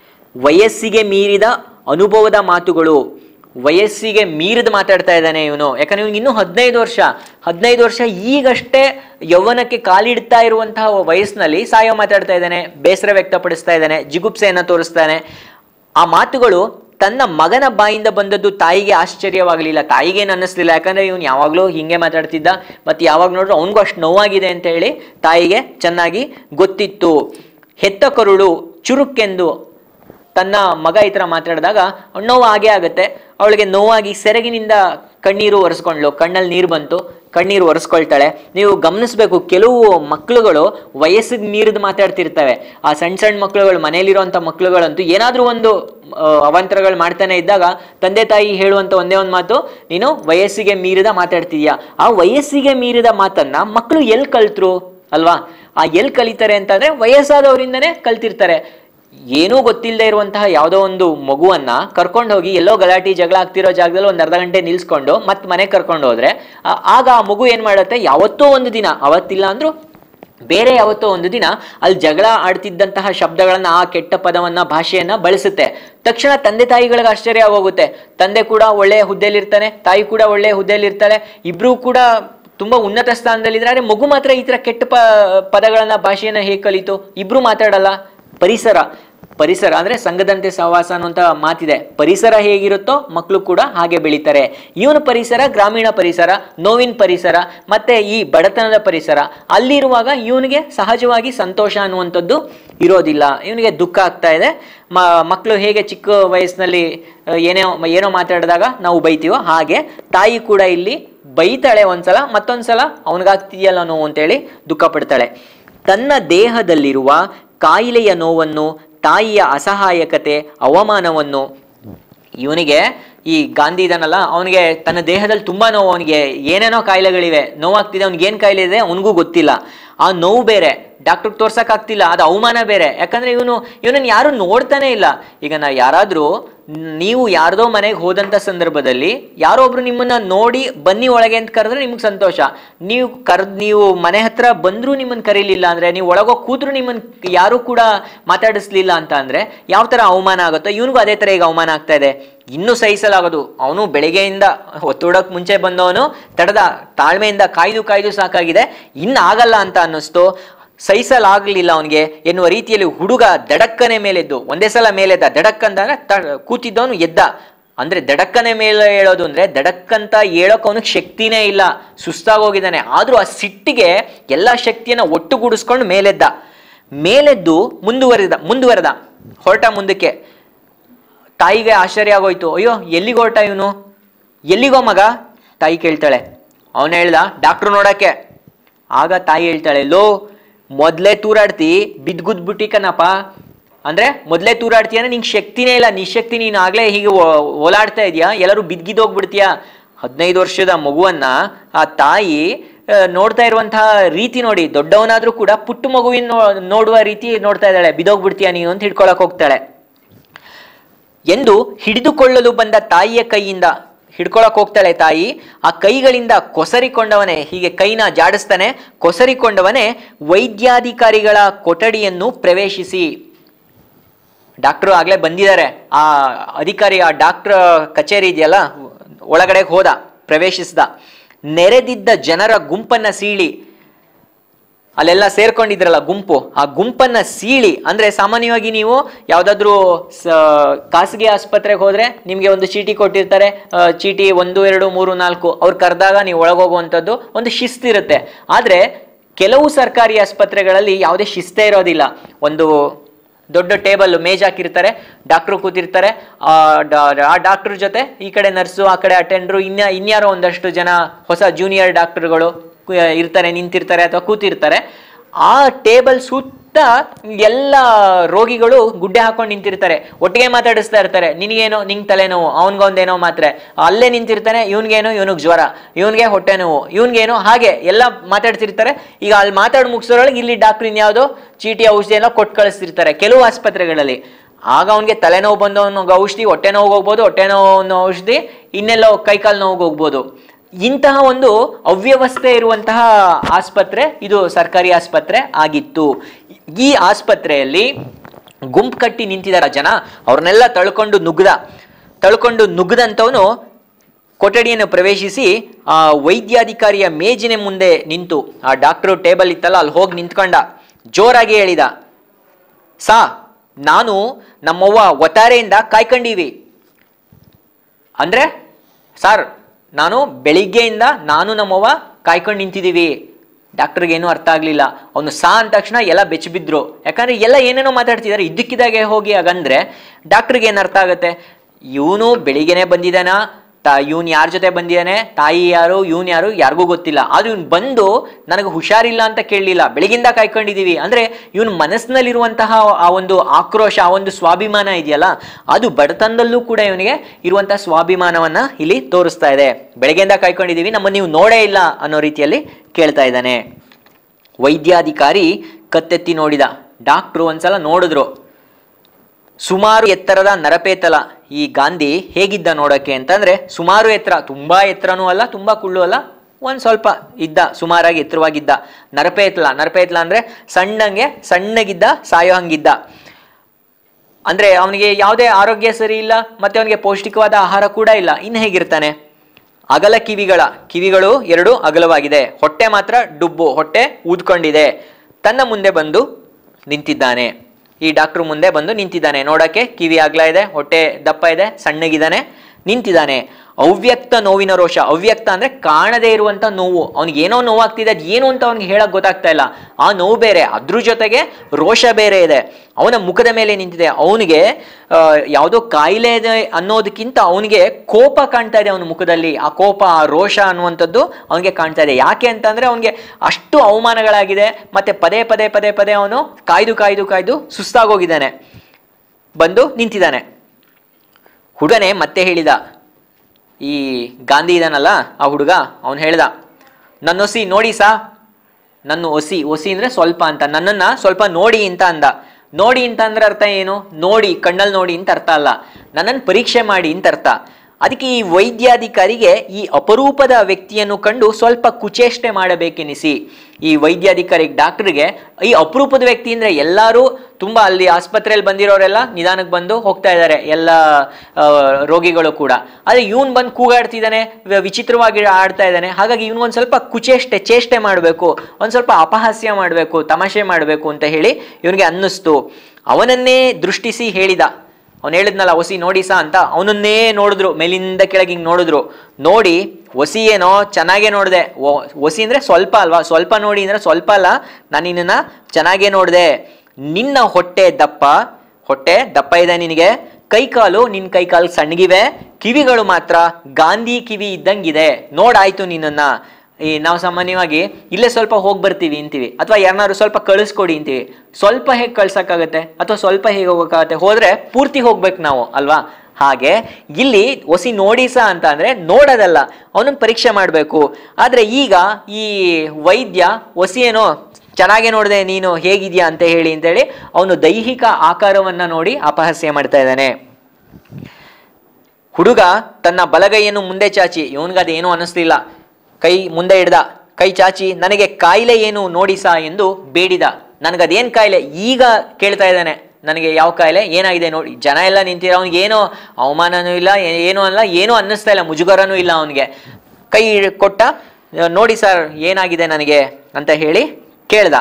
ವಯಸ್ಸಿಗೆ ಮೀರಿದ ಅನುಭವದ ಮಾತುಗಳು ವಯಸ್ಸಿಗೆ ಮೀರಿದ ಮಾತಾಡ್ತಾ ಇದ್ದಾನೆ ಇವನು ಯಾಕಂದ್ರೆ ಇವನಿಗೆ ಇನ್ನೂ ಹದಿನೈದು ವರ್ಷ ಹದಿನೈದು ವರ್ಷ ಈಗಷ್ಟೇ ಯೌವನಕ್ಕೆ ಕಾಲಿಡ್ತಾ ಇರುವಂತಹ ವಯಸ್ಸಿನಲ್ಲಿ ಸಾಯೋ ಮಾತಾಡ್ತಾ ಇದ್ದಾನೆ ಬೇಸರ ವ್ಯಕ್ತಪಡಿಸ್ತಾ ಇದ್ದಾನೆ ಜಿಗುಪ್ಸೆಯನ್ನ ತೋರಿಸ್ತಾನೆ ಆ ಮಾತುಗಳು ತನ್ನ ಮಗನ ಬಾಯಿಂದ ಬಂದದ್ದು ತಾಯಿಗೆ ಆಶ್ಚರ್ಯವಾಗಲಿಲ್ಲ ತಾಯಿಗೇನು ಅನ್ನಿಸ್ಲಿಲ್ಲ ಯಾಕಂದ್ರೆ ಇವನು ಯಾವಾಗಲೂ ಹಿಂಗೆ ಮಾತಾಡ್ತಿದ್ದ ಮತ್ತೆ ಯಾವಾಗ ನೋಡ್ರು ಅವನಿಗೂ ಅಷ್ಟು ನೋವಾಗಿದೆ ಅಂತ ಹೇಳಿ ತಾಯಿಗೆ ಚೆನ್ನಾಗಿ ಗೊತ್ತಿತ್ತು ಹೆತ್ತ ಕರುಳು ಚುರುಕೆಂದು ತನ್ನ ಮಗ ಈ ಥರ ಮಾತಾಡಿದಾಗ ಅವ್ಳ್ ನೋವು ಹಾಗೇ ಆಗುತ್ತೆ ಅವಳಿಗೆ ನೋವಾಗಿ ಸೆರಗಿನಿಂದ ಕಣ್ಣೀರು ಒರೆಸ್ಕೊಂಡ್ಲು ಕಣ್ಣಲ್ಲಿ ನೀರು ಬಂತು ಕಣ್ಣೀರು ಒರೆಸ್ಕೊಳ್ತಾಳೆ ನೀವು ಗಮನಿಸ್ಬೇಕು ಕೆಲವು ಮಕ್ಕಳುಗಳು ವಯಸ್ಸಿಗೆ ಮೀರಿದ ಮಾತಾಡ್ತಿರ್ತವೆ ಆ ಸಣ್ಣ ಸಣ್ಣ ಮಕ್ಕಳುಗಳು ಮನೇಲಿರುವಂಥ ಮಕ್ಕಳುಗಳಂತೂ ಏನಾದರೂ ಒಂದು ಆ, ಅವಾಂತರಗಳು ಮಾಡ್ತಾನೆ ಇದ್ದಾಗ ತಂದೆ ತಾಯಿ ಹೇಳುವಂಥ ಒಂದೇ ಒಂದು ಮಾತು ನೀನು ವಯಸ್ಸಿಗೆ ಮೀರಿದ ಮಾತಾಡ್ತಿದ್ಯಾ ಆ ವಯಸ್ಸಿಗೆ ಮೀರಿದ ಮಾತನ್ನ ಮಕ್ಕಳು ಎಲ್ಲಿ ಕಲ್ತ್ರು ಅಲ್ವಾ ಆ ಎಲ್ಲಿ ಕಲಿತಾರೆ ಅಂತಂದ್ರೆ ವಯಸ್ಸಾದವರಿಂದನೇ ಕಲ್ತಿರ್ತಾರೆ ಏನೂ ಗೊತ್ತಿಲ್ಲದೆ ಇರುವಂತಹ ಯಾವುದೋ ಒಂದು ಮಗುವನ್ನ ಕರ್ಕೊಂಡು ಹೋಗಿ ಎಲ್ಲೋ ಗಲಾಟಿ ಜಗಳ ಆಗ್ತಿರೋ ಜಾಗದಲ್ಲಿ ಒಂದು ಅರ್ಧ ಗಂಟೆ ನಿಲ್ಸ್ಕೊಂಡು ಮತ್ತೆ ಮನೆಗೆ ಕರ್ಕೊಂಡು ಹೋದ್ರೆ ಆ- ಆಗ ಆ ಮಗು ಏನ್ ಮಾಡುತ್ತೆ ಯಾವತ್ತೋ ಒಂದು ದಿನ ಅವತ್ತಿಲ್ಲ ಅಂದ್ರೂ ಬೇರೆ ಯಾವತ್ತೋ ಒಂದು ದಿನ ಅಲ್ಲಿ ಜಗಳ ಆಡ್ತಿದ್ದಂತಹ ಶಬ್ದಗಳನ್ನ ಆ ಕೆಟ್ಟ ಪದವನ್ನ ಭಾಷೆಯನ್ನ ಬಳಸುತ್ತೆ ತಕ್ಷಣ ತಂದೆ ತಾಯಿಗಳಿಗೆ ಆಶ್ಚರ್ಯ ಆಗೋಗುತ್ತೆ ತಂದೆ ಕೂಡ ಒಳ್ಳೆಯ ಹುದ್ದೆಲಿರ್ತಾನೆ ತಾಯಿ ಕೂಡ ಒಳ್ಳೆಯ ಹುದ್ದೆಲಿರ್ತಾಳೆ ಇಬ್ರು ಕೂಡ ತುಂಬಾ ಉನ್ನತ ಸ್ಥಾನದಲ್ಲಿದ್ರೆ ಆದ್ರೆ ಮಗು ಮಾತ್ರ ಈ ತರ ಕೆಟ್ಟ ಪ ಪದಗಳನ್ನ ಭಾಷೆಯನ್ನ ಹೇಗೆ ಕಲಿತು ಇಬ್ರು ಮಾತಾಡಲ್ಲ ಪರಿಸರ ಪರಿಸರ ಅಂದ್ರೆ ಸಂಘದಂತೆ ಸಹವಾಸ ಅನ್ನುವಂತ ಮಾತಿದೆ ಪರಿಸರ ಹೇಗಿರುತ್ತೋ ಮಕ್ಕಳು ಕೂಡ ಹಾಗೆ ಬೆಳೀತಾರೆ ಇವನ ಪರಿಸರ ಗ್ರಾಮೀಣ ಪರಿಸರ ನೋವಿನ ಪರಿಸರ ಮತ್ತೆ ಈ ಬಡತನದ ಪರಿಸರ ಅಲ್ಲಿರುವಾಗ ಇವನಿಗೆ ಸಹಜವಾಗಿ ಸಂತೋಷ ಅನ್ನುವಂಥದ್ದು ಇರೋದಿಲ್ಲ ಇವನಿಗೆ ದುಃಖ ಆಗ್ತಾ ಇದೆ ಮ ಮಕ್ಕಳು ಹೇಗೆ ಚಿಕ್ಕ ವಯಸ್ಸಿನಲ್ಲಿ ಆ, ಏನೇ ಏನೋ ಮಾತಾಡಿದಾಗ ನಾವು ಬೈತೀವೋ ಹಾಗೆ ತಾಯಿ ಕೂಡ ಇಲ್ಲಿ ಬೈತಾಳೆ ಒಂದ್ಸಲ ಮತ್ತೊಂದ್ಸಲ ಅವನಿಗಾಗ್ತಿದೆಯಲ್ಲ ನೋವು ಅಂತೇಳಿ ದುಃಖ ಪಡ್ತಾಳೆ ತನ್ನ ದೇಹದಲ್ಲಿರುವ ಕಾಯಿಲೆಯ ನೋವನ್ನು ತಾಯಿಯ ಅಸಹಾಯಕತೆ ಅವಮಾನವನ್ನು ಇವನಿಗೆ ಈ ಗಾಂಧಿ ಇದನ್ನಲ್ಲ ಅವನಿಗೆ ತನ್ನ ದೇಹದಲ್ಲಿ ತುಂಬಾ ನೋವು ಅವನಿಗೆ ಏನೇನೋ ಕಾಯಿಲೆಗಳಿವೆ ನೋವಾಗ್ತಿದೆ ಅವ್ನಿಗೆ ಏನ್ ಕಾಯಿಲೆ ಇದೆ ಅವನಿಗೂ ಗೊತ್ತಿಲ್ಲ ಆ ನೋವು ಬೇರೆ ಡಾಕ್ಟರ್ ತೋರ್ಸಕ್ ಆಗ್ತಿಲ್ಲ ಅದು ಅವಮಾನ ಬೇರೆ ಯಾಕಂದ್ರೆ ಇವನು ಇವನನ್ನ ಯಾರು ನೋಡ್ತಾನೆ ಇಲ್ಲ ಈಗ ನಾ ಯಾರಾದ್ರೂ ನೀವು ಯಾರ್ದೋ ಮನೆಗೆ ಹೋದಂತ ಸಂದರ್ಭದಲ್ಲಿ ಯಾರೋ ಒಬ್ರು ನಿಮ್ಮನ್ನ ನೋಡಿ ಬನ್ನಿ ಒಳಗೆ ಅಂತ ಕರೆದ್ರೆ ನಿಮ್ಗೆ ಸಂತೋಷ ನೀವು ಕರ್ ನೀವು ಮನೆ ಹತ್ರ ಬಂದ್ರೂ ನಿಮ್ಮನ್ನ ಕರೀಲಿಲ್ಲ ಅಂದ್ರೆ ನೀವು ಒಳಗೋಗಿ ಕೂತ್ರು ನಿಮ್ಮನ್ನ ಯಾರು ಕೂಡ ಮಾತಾಡಿಸ್ಲಿಲ್ಲ ಅಂತ ಅಂದ್ರೆ ಯಾವ ತರ ಅವಮಾನ ಆಗುತ್ತೋ ಇವನಿಗೂ ಅದೇ ತರ ಈಗ ಅವಮಾನ ಆಗ್ತಾ ಇದೆ ಇನ್ನೂ ಸಹಿಸಲಾಗದು ಅವನು ಬೆಳಿಗ್ಗೆಯಿಂದ ಒತ್ತೋಡಕ್ ಮುಂಚೆ ಬಂದವನು ತಡದ ತಾಳ್ಮೆಯಿಂದ ಕಾಯ್ದು ಕಾಯ್ದು ಸಾಕಾಗಿದೆ ಇನ್ನು ಆಗಲ್ಲ ಅಂತ ಅನ್ನಿಸ್ತು ಸಹಿಸಲಾಗಲಿಲ್ಲ ಅವನಿಗೆ ಎನ್ನುವ ರೀತಿಯಲ್ಲಿ ಹುಡುಗ ದಡಕ್ಕನೆ ಮೇಲೆದ್ದು ಒಂದೇ ಸಲ ಮೇಲೆದ್ದ ದಡಕ್ ಅಂತಂದ್ರೆ ತ ಕೂತಿದ್ದವನು ಎದ್ದ ಅಂದ್ರೆ ದಡಕ್ಕನೆ ಮೇಲೆ ಹೇಳೋದು ಅಂದ್ರೆ ದಡಕ್ಕಂತ ಹೇಳೋಕ್ ಅವನಿಗೆ ಶಕ್ತಿನೇ ಇಲ್ಲ ಸುಸ್ತಾಗೋಗಿದ್ದಾನೆ ಆದ್ರೂ ಆ ಸಿಟ್ಟಿಗೆ ಎಲ್ಲಾ ಶಕ್ತಿಯನ್ನ ಒಟ್ಟುಗೂಡಿಸ್ಕೊಂಡು ಮೇಲೆದ್ದ ಮೇಲೆದ್ದು ಮುಂದುವರಿದ ಮುಂದುವರೆದ ಹೊರಟ ಮುಂದಕ್ಕೆ ತಾಯಿಗೆ ಆಶ್ಚರ್ಯ ಆಗೋಯ್ತು ಅಯ್ಯೋ ಎಲ್ಲಿಗೆ ಹೊರಟ ಇವನು ಎಲ್ಲಿಗೋ ಮಗ ತಾಯಿ ಕೇಳ್ತಾಳೆ ಅವನು ಹೇಳ್ದ ಡಾಕ್ಟ್ರು ನೋಡಕ್ಕೆ ಆಗ ತಾಯಿ ಹೇಳ್ತಾಳೆ ಲೋ ಮೊದ್ಲೇ ತೂರಾಡ್ತಿ ಬಿದ್ಗುದ್ಬಿಟ್ಟಿ ಕಣಪ್ಪ ಅಂದ್ರೆ ಮೊದ್ಲೇ ತೂರಾಡ್ತೀಯ ಅಂದ್ರೆ ನಿಂಗೆ ಶಕ್ತಿನೇ ಇಲ್ಲ ನಿಶಕ್ತಿ ನೀನು ಆಗ್ಲೇ ಹೀಗೆ ಓ- ಓಲಾಡ್ತಾ ಇದೀಯಾ ಎಲ್ಲರೂ ಬಿದ್ಗಿದ್ದೋಗ್ಬಿಡ್ತೀಯಾ ಹದಿನೈದು ವರ್ಷದ ಮಗುವನ್ನ ಆ ತಾಯಿ ಆ, ನೋಡ್ತಾ ಇರುವಂತಹ ರೀತಿ ನೋಡಿ ದೊಡ್ಡವನಾದ್ರೂ ಕೂಡ ಪುಟ್ಟ ಮಗುವಿನ ನೋ- ನೋಡುವ ರೀತಿ ನೋಡ್ತಾ ಇದ್ದಾಳೆ ಬಿದೋಗ್ಬಿಡ್ತೀಯ ನೀನು ಅಂತ ಹಿಡ್ಕೊಳಕ್ ಹೋಗ್ತಾಳೆ ಎಂದು ಹಿಡಿದುಕೊಳ್ಳಲು ಬಂದ ತಾಯಿಯ ಕೈಯಿಂದ ಹಿಡ್ಕೊಳಕ್ ಹೋಗ್ತಾಳೆ ತಾಯಿ ಆ ಕೈಗಳಿಂದ ಕೊಸರಿಕೊಂಡವನೇ ಹೀಗೆ ಕೈನ ಜಾಡಿಸ್ತಾನೆ ಕೊಸರಿಕೊಂಡವನೇ ವೈದ್ಯಾಧಿಕಾರಿಗಳ ಕೊಠಡಿಯನ್ನು ಪ್ರವೇಶಿಸಿ ಡಾಕ್ಟ್ರು ಆಗ್ಲೇ ಬಂದಿದ್ದಾರೆ ಆ ಅಧಿಕಾರಿ ಆ ಡಾಕ್ಟರ್ ಕಚೇರಿ ಇದೆಯಲ್ಲ ಒಳಗಡೆ ಹೋದ ಪ್ರವೇಶಿಸ್ದ ನೆರೆದಿದ್ದ ಜನರ ಗುಂಪನ್ನ ಸೀಳಿ ಅಲ್ಲೆಲ್ಲ ಸೇರ್ಕೊಂಡಿದ್ರಲ್ಲ ಗುಂಪು ಆ ಗುಂಪನ್ನ ಸೀಳಿ ಅಂದ್ರೆ ಸಾಮಾನ್ಯವಾಗಿ ನೀವು ಯಾವ್ದಾದ್ರು ಸ- ಖಾಸಗಿ ಆಸ್ಪತ್ರೆಗೆ ಹೋದ್ರೆ ನಿಮ್ಗೆ ಒಂದು ಚೀಟಿ ಕೊಟ್ಟಿರ್ತಾರೆ ಆ, ಚೀಟಿ ಒಂದು ಎರಡು ಮೂರು ನಾಲ್ಕು ಅವ್ರು ಕರೆದಾಗ ನೀವು ಒಳಗೋಗುವಂಥದ್ದು ಒಂದು ಶಿಸ್ತಿರುತ್ತೆ ಆದ್ರೆ ಕೆಲವು ಸರ್ಕಾರಿ ಆಸ್ಪತ್ರೆಗಳಲ್ಲಿ ಯಾವುದೇ ಶಿಸ್ತೇ ಇರೋದಿಲ್ಲ ಒಂದು ದೊಡ್ಡ ಟೇಬಲ್ ಮೇಜ್ ಹಾಕಿರ್ತಾರೆ ಡಾಕ್ಟ್ರು ಕೂತಿರ್ತಾರೆ ಆ ಡಾ- ಆ ಡಾಕ್ಟರ್ ಜೊತೆ ಈ ಕಡೆ ನರ್ಸು ಆ ಕಡೆ ಅಟೆಂಡ್ರು ಇನ್ಯ ಇನ್ಯಾರೋ ಒಂದಷ್ಟು ಜನ ಹೊಸ ಜೂನಿಯರ್ ಡಾಕ್ಟರ್ಗಳು ಕು- ಇರ್ತಾರೆ ನಿಂತಿರ್ತಾರೆ ಅಥವಾ ಕೂತಿರ್ತಾರೆ ಆ ಟೇಬಲ್ ಸುತ್ತ ಎಲ್ಲ ರೋಗಿಗಳು ಗುಡ್ಡೆ ಹಾಕೊಂಡು ನಿಂತಿರ್ತಾರೆ ಒಟ್ಟಿಗೆ ಮಾತಾಡಿಸ್ತಾ ಇರ್ತಾರೆ ನಿನಗೇನೋ ನಿಂಗ್ ತಲೆನೋವು ಅವನಿಗೊಂದೇನೋ ಮಾತ್ರೆ ಅಲ್ಲೇ ನಿಂತಿರ್ತಾನೆ ಇವನ್ಗೇನೋ ಇವನಿಗೆ ಜ್ವರ ಇವನ್ಗೆ ಹೊಟ್ಟೆ ನೋವು ಇವನ್ಗೇನೋ ಹಾಗೆ ಎಲ್ಲ ಮಾತಾಡ್ತಿರ್ತಾರೆ ಈಗ ಅಲ್ಲಿ ಮಾತಾಡಿ ಮುಗಿಸೋರೊಳಗೆ ಇಲ್ಲಿ ಡಾಕ್ಟರ್ ಇನ್ಯಾವುದೋ ಚೀಟಿ ಔಷಧಿ ಏನೋ ಕೊಟ್ಟು ಕಳಿಸ್ತಿರ್ತಾರೆ ಕೆಲವು ಆಸ್ಪತ್ರೆಗಳಲ್ಲಿ ಆಗ ಅವನಿಗೆ ತಲೆನೋವು ಬಂದವನಿಗೆ ಔಷಧಿ ಹೊಟ್ಟೆ ನೋವು ಹೋಗ್ಬೋದು ಹೊಟ್ಟೆ ನೋವು ಔಷಧಿ ಇನ್ನೆಲ್ಲೋ ಕೈಕಾಲು ನೋವಿಗೆ ಹೋಗ್ಬೋದು ಇಂತಹ ಒಂದು ಅವ್ಯವಸ್ಥೆ ಇರುವಂತಹ ಆಸ್ಪತ್ರೆ ಇದು ಸರ್ಕಾರಿ ಆಸ್ಪತ್ರೆ ಆಗಿತ್ತು ಈ ಆಸ್ಪತ್ರೆಯಲ್ಲಿ ಗುಂಪು ಕಟ್ಟಿ ನಿಂತಿದಾರ ಜನ ಅವ್ರನ್ನೆಲ್ಲ ತಳ್ಕೊಂಡು ನುಗ್ಗದ ತಳ್ಕೊಂಡು ನುಗ್ಗದಂಥವನು ಕೊಠಡಿಯನ್ನು ಪ್ರವೇಶಿಸಿ ಆ ವೈದ್ಯಾಧಿಕಾರಿಯ ಮೇಜಿನ ಮುಂದೆ ನಿಂತು ಆ ಡಾಕ್ಟ್ರು ಟೇಬಲ್ ಇತ್ತಲ್ಲ ಅಲ್ಲಿ ಹೋಗಿ ನಿಂತ್ಕೊಂಡ ಜೋರಾಗಿ ಹೇಳಿದ ಸಾ ನಾನು ನಮ್ಮವ್ವ ಒತ್ತಾರೆಯಿಂದ ಕಾಯ್ಕೊಂಡೀವಿ ಅಂದ್ರೆ ಸರ್ ನಾನು ಬೆಳಿಗ್ಗೆಯಿಂದ ನಾನು ನಮ್ಮವ್ವ ಕಾಯ್ಕೊಂಡು ನಿಂತಿದ್ದೀವಿ ಡಾಕ್ಟರ್ಗೆ ಏನೂ ಅರ್ಥ ಆಗಲಿಲ್ಲ ಅವನು ಸಾ ಅಂದ ತಕ್ಷಣ ಎಲ್ಲ ಬೆಚ್ಚಿಬಿದ್ರು ಯಾಕಂದ್ರೆ ಎಲ್ಲ ಏನೇನೋ ಮಾತಾಡ್ತಿದ್ದಾರೆ ಇದ್ದಕ್ಕಿದ್ದಾಗೆ ಹೋಗಿ ಹಾಗಂದ್ರೆ ಡಾಕ್ಟ್ರಿಗೆ ಏನು ಅರ್ಥ ಆಗುತ್ತೆ ಇವನು ಬೆಳಿಗ್ಗೆನೆ ಬಂದಿದ್ದಾನ ತಾ ಇವನು ಯಾರ ಜೊತೆ ಬಂದಿದ್ದಾನೆ ತಾಯಿ ಯಾರು ಇವನು ಯಾರು ಯಾರಿಗೂ ಗೊತ್ತಿಲ್ಲ ಆದ್ರೆ ಇವ್ನು ಬಂದು ನನಗೆ ಹುಷಾರಿಲ್ಲ ಅಂತ ಕೇಳಲಿಲ್ಲ ಬೆಳಗಿಂದ ಕಾಯ್ಕೊಂಡಿದೀವಿ ಅಂದ್ರೆ ಇವನ್ ಮನಸ್ಸಿನಲ್ಲಿರುವಂತಹ ಆ ಒಂದು ಆಕ್ರೋಶ ಆ ಒಂದು ಸ್ವಾಭಿಮಾನ ಇದೆಯಲ್ಲ ಅದು ಬಡತನದಲ್ಲೂ ಕೂಡ ಇವನಿಗೆ ಇರುವಂತಹ ಸ್ವಾಭಿಮಾನವನ್ನ ಇಲ್ಲಿ ತೋರಿಸ್ತಾ ಇದೆ ಬೆಳಗ್ಗೆಯಿಂದ ಕಾಯ್ಕೊಂಡಿದೀವಿ ನಮ್ಮನ್ನು ನೀವು ನೋಡೇ ಇಲ್ಲ ಅನ್ನೋ ರೀತಿಯಲ್ಲಿ ಕೇಳ್ತಾ ಇದ್ದಾನೆ ವೈದ್ಯಾಧಿಕಾರಿ ಕತ್ತೆತ್ತಿ ನೋಡಿದ ಡಾಕ್ಟ್ರು ಒಂದ್ಸಲ ನೋಡಿದ್ರು ಸುಮಾರು ಎತ್ತರದ ನರಪೇತಲ ಈ ಗಾಂಧಿ ಹೇಗಿದ್ದ ನೋಡಕ್ಕೆ ಅಂತಂದ್ರೆ ಸುಮಾರು ಎತ್ತರ ತುಂಬಾ ಎತ್ತರನೂ ಅಲ್ಲ ತುಂಬಾ ಕುಳ್ಳು ಅಲ್ಲ ಒಂದ್ ಸ್ವಲ್ಪ ಇದ್ದ ಸುಮಾರಾಗಿ ಎತ್ತರವಾಗಿದ್ದ ನರಪೇತಲ ನರಪೇತಲ ಅಂದ್ರೆ ಸಣ್ಣಂಗೆ ಸಣ್ಣಗಿದ್ದ ಸಾಯೋ ಹಂಗಿದ್ದ ಅಂದ್ರೆ ಅವನಿಗೆ ಯಾವುದೇ ಆರೋಗ್ಯ ಸರಿ ಇಲ್ಲ ಮತ್ತೆ ಅವನಿಗೆ ಪೌಷ್ಟಿಕವಾದ ಆಹಾರ ಕೂಡ ಇಲ್ಲ ಇನ್ನು ಹೇಗಿರ್ತಾನೆ ಅಗಲ ಕಿವಿಗಳ ಕಿವಿಗಳು ಎರಡು ಅಗಲವಾಗಿದೆ ಹೊಟ್ಟೆ ಮಾತ್ರ ಡುಬ್ಬು ಹೊಟ್ಟೆ ಊದ್ಕೊಂಡಿದೆ ತನ್ನ ಮುಂದೆ ಬಂದು ನಿಂತಿದ್ದಾನೆ ಈ ಡಾಕ್ಟ್ರು ಮುಂದೆ ಬಂದು ನಿಂತಿದ್ದಾನೆ ನೋಡಕ್ಕೆ ಕಿವಿ ಅಗಲ ಇದೆ ಹೊಟ್ಟೆ ದಪ್ಪ ಇದೆ ಸಣ್ಣಗಿದ್ದಾನೆ ನಿಂತಿದ್ದಾನೆ ಅವ್ಯಕ್ತ ನೋವಿನ ರೋಷ ಅವ್ಯಕ್ತ ಅಂದ್ರೆ ಕಾಣದೇ ಇರುವಂತ ನೋವು ಅವ್ನಿಗೆ ಏನೋ ನೋವಾಗ್ತಿದೆ ಅದು ಏನು ಅಂತ ಅವ್ನಿಗೆ ಹೇಳಕ್ ಗೊತ್ತಾಗ್ತಾ ಇಲ್ಲ ಆ ನೋವು ಬೇರೆ ಅದ್ರ ಜೊತೆಗೆ ರೋಷ ಬೇರೆ ಇದೆ ಅವನ ಮುಖದ ಮೇಲೆ ನಿಂತಿದೆ ಅವನಿಗೆ ಯಾವುದೋ ಕಾಯಿಲೆ ಇದೆ ಅನ್ನೋದಕ್ಕಿಂತ ಅವನಿಗೆ ಕೋಪ ಕಾಣ್ತಾ ಇದೆ ಅವನ ಮುಖದಲ್ಲಿ ಆ ಕೋಪ ಆ ರೋಷ ಅನ್ನುವಂಥದ್ದು ಅವನಿಗೆ ಕಾಣ್ತಾ ಇದೆ ಯಾಕೆ ಅಂತಂದ್ರೆ ಅವನಿಗೆ ಅಷ್ಟು ಅವಮಾನಗಳಾಗಿದೆ ಮತ್ತೆ ಪದೇ ಪದೇ ಪದೇ ಪದೇ ಅವನು ಕಾಯ್ದು ಕಾಯ್ದು ಕಾಯ್ದು ಸುಸ್ತಾಗೋಗಿದ್ದಾನೆ ಬಂದು ನಿಂತಿದ್ದಾನೆ ಹುಡುಗನೇ ಮತ್ತೆ ಹೇಳಿದ ಈ ಗಾಂಧಿ ಇದಾನಲ್ಲ ಆ ಹುಡುಗ ಅವನು ಹೇಳ್ದ ನನ್ನ ಒಸಿ ನೋಡಿ ಸಾ ನನ್ನ ಒಸಿ ಒಸಿ ಅಂದ್ರೆ ಸ್ವಲ್ಪ ಅಂತ ನನ್ನನ್ನ ಸ್ವಲ್ಪ ನೋಡಿ ಅಂತ ಅಂದ ನೋಡಿ ಅಂತ ಅಂದ್ರೆ ಅರ್ಥ ಏನು ನೋಡಿ ಕಣ್ಣಲ್ಲಿ ನೋಡಿ ಅಂತ ಅರ್ಥ ಅಲ್ಲ ನನ್ನನ್ನು ಪರೀಕ್ಷೆ ಮಾಡಿ ಅಂತ ಅರ್ಥ ಅದಕ್ಕೆ ಈ ವೈದ್ಯಾಧಿಕಾರಿಗೆ ಈ ಅಪರೂಪದ ವ್ಯಕ್ತಿಯನ್ನು ಕಂಡು ಸ್ವಲ್ಪ ಕುಚೇಷ್ಟೆ ಮಾಡಬೇಕೆನಿಸಿ ಈ ವೈದ್ಯಾಧಿಕಾರಿ ಡಾಕ್ಟರ್ಗೆ ಈ ಅಪರೂಪದ ವ್ಯಕ್ತಿ ಅಂದ್ರೆ ಎಲ್ಲರೂ ತುಂಬಾ ಅಲ್ಲಿ ಆಸ್ಪತ್ರೆಯಲ್ಲಿ ಬಂದಿರೋರೆಲ್ಲ ನಿಧಾನಕ್ಕೆ ಬಂದು ಹೋಗ್ತಾ ಇದ್ದಾರೆ ಎಲ್ಲ ಆ, ರೋಗಿಗಳು ಕೂಡ ಆದ್ರೆ ಇವನ್ ಬಂದು ಕೂಗಾಡ್ತಿದ್ದಾನೆ ವ- ವಿಚಿತ್ರವಾಗಿ ಆಡ್ತಾ ಇದ್ದಾನೆ ಹಾಗಾಗಿ ಇವನ್ಗೊಂದು ಸ್ವಲ್ಪ ಕುಚೇಷ್ಟೆ ಚೇಷ್ಟೆ ಮಾಡಬೇಕು ಒಂದ್ ಸ್ವಲ್ಪ ಅಪಹಾಸ್ಯ ಮಾಡಬೇಕು ತಮಾಷೆ ಮಾಡಬೇಕು ಅಂತ ಹೇಳಿ ಇವನಿಗೆ ಅನ್ನಿಸ್ತು ಅವನನ್ನೇ ದೃಷ್ಟಿಸಿ ಹೇಳಿದ ಅವನು ಹೇಳಿದ್ನಲ್ಲ ಒಸಿ ನೋಡಿ ಸಾ ಅಂತ ಅವನನ್ನೇ ನೋಡಿದ್ರು ಮೇಲಿಂದ ಕೆಳಗೆ ಹಿಂಗ್ ನೋಡಿದ್ರು ನೋಡಿ ಒಸಿ ಏನೋ ಚೆನ್ನಾಗೇ ನೋಡಿದೆ ಒಸಿ ಅಂದ್ರೆ ಸ್ವಲ್ಪ ಅಲ್ವಾ ಸ್ವಲ್ಪ ನೋಡಿ ಅಂದ್ರೆ ಸ್ವಲ್ಪ ಅಲ್ಲ ನಾನು ನಿನ್ನ ಚೆನ್ನಾಗೇ ನೋಡಿದೆ ನಿನ್ನ ಹೊಟ್ಟೆ ದಪ್ಪ ಹೊಟ್ಟೆ ದಪ್ಪ ಇದೆ ನಿನಗೆ ಕೈಕಾಲು ನಿನ್ನ ಕೈಕಾಲು ಸಣ್ಣಗಿವೆ ಕಿವಿಗಳು ಮಾತ್ರ ಗಾಂಧಿ ಕಿವಿ ಇದ್ದಂಗಿದೆ ನೋಡಾಯ್ತು ನಿನ್ನನ್ನ ಈ ನಾವು ಸಾಮಾನ್ಯವಾಗಿ ಇಲ್ಲೇ ಸ್ವಲ್ಪ ಹೋಗಿ ಬರ್ತೀವಿ ಅಂತೀವಿ ಅಥವಾ ಯಾರನ್ನಾದ್ರು ಸ್ವಲ್ಪ ಕಳಿಸ್ಕೊಡಿ ಅಂತೀವಿ ಸ್ವಲ್ಪ ಹೇಗೆ ಕಳ್ಸಕ್ಕಾಗತ್ತೆ ಅಥವಾ ಸ್ವಲ್ಪ ಹೇಗೆ ಹೋಗೋಕ್ಕಾಗತ್ತೆ ಹೋದ್ರೆ ಪೂರ್ತಿ ಹೋಗ್ಬೇಕು ನಾವು ಅಲ್ವಾ ಹಾಗೆ ಇಲ್ಲಿ ಒಸಿ ನೋಡಿಸ ಅಂತ ಅಂದ್ರೆ ನೋಡೋದಲ್ಲ ಅವನನ್ನ ಪರೀಕ್ಷೆ ಮಾಡಬೇಕು ಆದ್ರೆ ಈಗ ಈ ವೈದ್ಯ ಒಸಿ ಏನೋ ಚೆನ್ನಾಗೆ ನೋಡಿದೆ ನೀನು ಹೇಗಿದ್ಯಾ ಅಂತ ಹೇಳಿ ಅಂತೇಳಿ ಅವನು ದೈಹಿಕ ಆಕಾರವನ್ನ ನೋಡಿ ಅಪಹಾಸ್ಯ ಮಾಡ್ತಾ ಇದ್ದಾನೆ ಹುಡುಗ ತನ್ನ ಬಲಗೈಯನ್ನು ಮುಂದೆ ಚಾಚಿ ಇವನ್ಗದೇನು ಅನ್ನಿಸ್ಲಿಲ್ಲ ಕೈ ಮುಂದೆ ಹಿಡ್ದ ಕೈ ಚಾಚಿ ನನಗೆ ಕಾಯಿಲೆ ಏನು ನೋಡಿಸ ಎಂದು ಬೇಡಿದ ನನಗದೇನ್ ಕಾಯಿಲೆ ಈಗ ಕೇಳ್ತಾ ಇದ್ದಾನೆ ನನಗೆ ಯಾವ ಕಾಯಿಲೆ ಏನಾಗಿದೆ ನೋಡಿ ಜನ ಎಲ್ಲ ನಿಂತಿರೋ ಅವ್ನಿಗೆ ಏನೋ ಅವಮಾನನೂ ಇಲ್ಲ ಏ- ಏನೂ ಅಲ್ಲ ಏನೂ ಅನ್ನಿಸ್ತಾ ಇಲ್ಲ ಮುಜುಗರನೂ ಇಲ್ಲ ಅವನಿಗೆ ಕೈ ಕೊಟ್ಟ ನೋಡಿ ಸರ್ ಏನಾಗಿದೆ ನನಗೆ ಅಂತ ಹೇಳಿ ಕೇಳ್ದ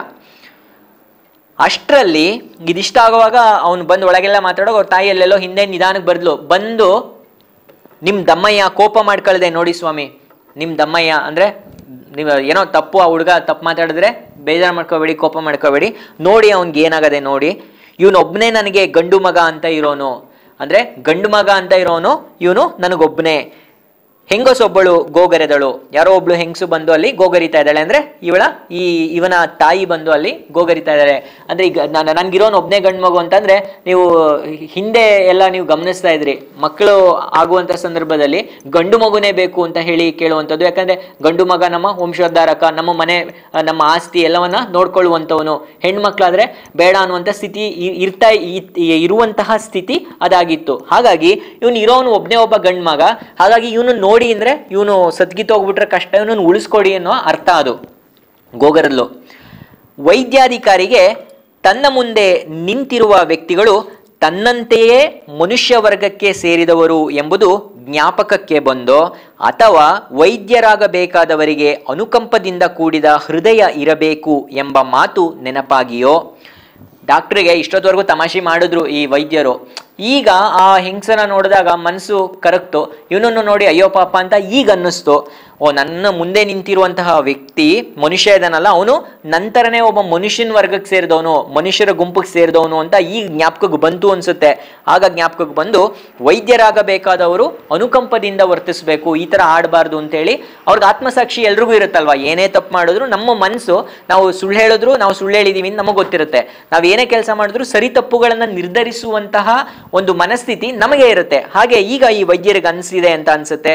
ಅಷ್ಟರಲ್ಲಿ ಇದಿಷ್ಟ ಆಗುವಾಗ ಅವನು ಬಂದು ಒಳಗೆಲ್ಲ ಮಾತಾಡೋಕೆ ಅವ್ರ ತಾಯಿ ಅಲ್ಲೆಲ್ಲೋ ಹಿಂದೆ ನಿಧಾನಕ್ಕೆ ಬರ್ದ್ಲು ಬಂದು ನಿಮ್ಮ ದಮ್ಮಯ್ಯ ಕೋಪ ಮಾಡ್ಕೊಳ್ದೆ ನೋಡಿ ಸ್ವಾಮಿ ನಿಮ್ಮ ದಮ್ಮಯ್ಯ ಅಂದರೆ ನೀವು ಏನೋ ತಪ್ಪು ಆ ಹುಡುಗ ತಪ್ಪು ಮಾತಾಡಿದ್ರೆ ಬೇಜಾರು ಮಾಡ್ಕೋಬೇಡಿ ಕೋಪ ಮಾಡ್ಕೋಬೇಡಿ ನೋಡಿ ಅವ್ನಿಗೆ ಏನಾಗದೆ ನೋಡಿ ಇವನೊಬ್ಬನೇ ನನಗೆ ಗಂಡು ಮಗ ಅಂತ ಇರೋನು ಅಂದರೆ ಗಂಡು ಮಗ ಅಂತ ಇರೋನು ಇವನು ನನಗೊಬ್ಬನೇ ಹೆಂಗಸೊಬ್ಬಳು ಗೋಗರೆದಳು ಯಾರೋ ಒಬ್ಳು ಹೆಂಗಸು ಬಂದು ಅಲ್ಲಿ ಗೋಗರಿತಾ ಇದ್ದಾಳೆ ಅಂದ್ರೆ ಇವಳ ಈ ಇವನ ತಾಯಿ ಬಂದು ಅಲ್ಲಿ ಗೋಗರಿತಾ ಇದ್ದಾಳೆ ಅಂದ್ರೆ ಈಗ ನಾನು ನನ್ಗಿರೋನ್ ಒಬ್ನೇ ಗಂಡು ಮಗು ಅಂತಂದ್ರೆ ನೀವು ಹಿಂದೆ ಎಲ್ಲ ನೀವು ಗಮನಿಸ್ತಾ ಇದ್ರಿ ಮಕ್ಕಳು ಆಗುವಂತ ಸಂದರ್ಭದಲ್ಲಿ ಗಂಡು ಮಗುನೇ ಬೇಕು ಅಂತ ಹೇಳಿ ಕೇಳುವಂಥದ್ದು ಯಾಕಂದ್ರೆ ಗಂಡು ಮಗ ನಮ್ಮ ವಂಶೋದ್ಧಾರಕ ನಮ್ಮ ಮನೆ ಆ, ನಮ್ಮ ಆಸ್ತಿ ಎಲ್ಲವನ್ನ ನೋಡ್ಕೊಳ್ಳುವಂಥವನು ಹೆಣ್ಮಕ್ಳಾದ್ರೆ ಬೇಡ ಅನ್ನುವಂಥ ಸ್ಥಿತಿ ಇ- ಇರ್ತಾ ಇತ್- ಇರುವಂತಹ ಸ್ಥಿತಿ ಅದಾಗಿತ್ತು ಹಾಗಾಗಿ ಇವನು ಇರೋನು ಒಬ್ನೇ ಒಬ್ಬ ಗಂಡು ಮಗ ಹಾಗಾಗಿ ಇವನು ನೋಡಿ ಅಂದ್ರೆ ಇವನು ಸದ್ಗಿತ್ತೋಗ್ಬಿಟ್ರೆ ಕಷ್ಟ ಇವನನ್ನು ಉಳಿಸ್ಕೊಡಿ ಅನ್ನೋ ಅರ್ಥ ಅದು ಗೋಗರಲ್ಲು ವೈದ್ಯಾಧಿಕಾರಿಗೆ ತನ್ನ ಮುಂದೆ ನಿಂತಿರುವ ವ್ಯಕ್ತಿಗಳು ತನ್ನಂತೆಯೇ ಮನುಷ್ಯ ವರ್ಗಕ್ಕೆ ಸೇರಿದವರು ಎಂಬುದು ಜ್ಞಾಪಕಕ್ಕೆ ಬಂದೋ ಅಥವಾ ವೈದ್ಯರಾಗಬೇಕಾದವರಿಗೆ ಅನುಕಂಪದಿಂದ ಕೂಡಿದ ಹೃದಯ ಇರಬೇಕು ಎಂಬ ಮಾತು ನೆನಪಾಗಿಯೋ ಡಾಕ್ಟ್ರಿಗೆ ಇಷ್ಟೊತ್ತವರೆಗೂ ತಮಾಷೆ ಮಾಡಿದ್ರು ಈ ವೈದ್ಯರು ಈಗ ಆ ಹೆಂಗಸನ ನೋಡಿದಾಗ ಮನಸ್ಸು ಕರಗ್ತು ಇವನನ್ನು ನೋಡಿ ಅಯ್ಯೋ ಪಾಪ ಅಂತ ಈಗ ಅನ್ನಿಸ್ತು ಓ ನನ್ನ ಮುಂದೆ ನಿಂತಿರುವಂತಹ ವ್ಯಕ್ತಿ ಮನುಷ್ಯ ಇದಾನಲ್ಲ ಅವನು ನಂತರನೇ ಒಬ್ಬ ಮನುಷ್ಯನ ವರ್ಗಕ್ಕೆ ಸೇರಿದವನು ಮನುಷ್ಯರ ಗುಂಪಿಗೆ ಸೇರಿದವನು ಅಂತ ಈಗ ಜ್ಞಾಪಕಕ್ಕೆ ಬಂತು ಅನ್ಸುತ್ತೆ ಆಗ ಜ್ಞಾಪಕಕ್ಕೆ ಬಂದು ವೈದ್ಯರಾಗಬೇಕಾದವರು ಅನುಕಂಪದಿಂದ ವರ್ತಿಸಬೇಕು ಈ ತರ ಆಡಬಾರ್ದು ಅಂತೇಳಿ ಅವ್ರಿಗೆ ಆತ್ಮಸಾಕ್ಷಿ ಎಲ್ರಿಗೂ ಇರುತ್ತಲ್ವಾ ಏನೇ ತಪ್ಪು ಮಾಡಿದ್ರು ನಮ್ಮ ಮನಸ್ಸು ನಾವು ಸುಳ್ಳು ಹೇಳಿದ್ರು ನಾವು ಸುಳ್ಳು ಹೇಳಿದೀವಿ ಅಂತ ನಮಗೆ ಗೊತ್ತಿರುತ್ತೆ ನಾವು ಏನೇ ಕೆಲಸ ಮಾಡಿದ್ರು ಸರಿ ತಪ್ಪುಗಳನ್ನ ನಿರ್ಧರಿಸುವಂತಹ ಒಂದು ಮನಸ್ಥಿತಿ ನಮಗೆ ಇರುತ್ತೆ ಹಾಗೆ ಈಗ ಈ ವೈದ್ಯರಿಗೆ ಅನಿಸಿದೆ ಅಂತ ಅನ್ಸುತ್ತೆ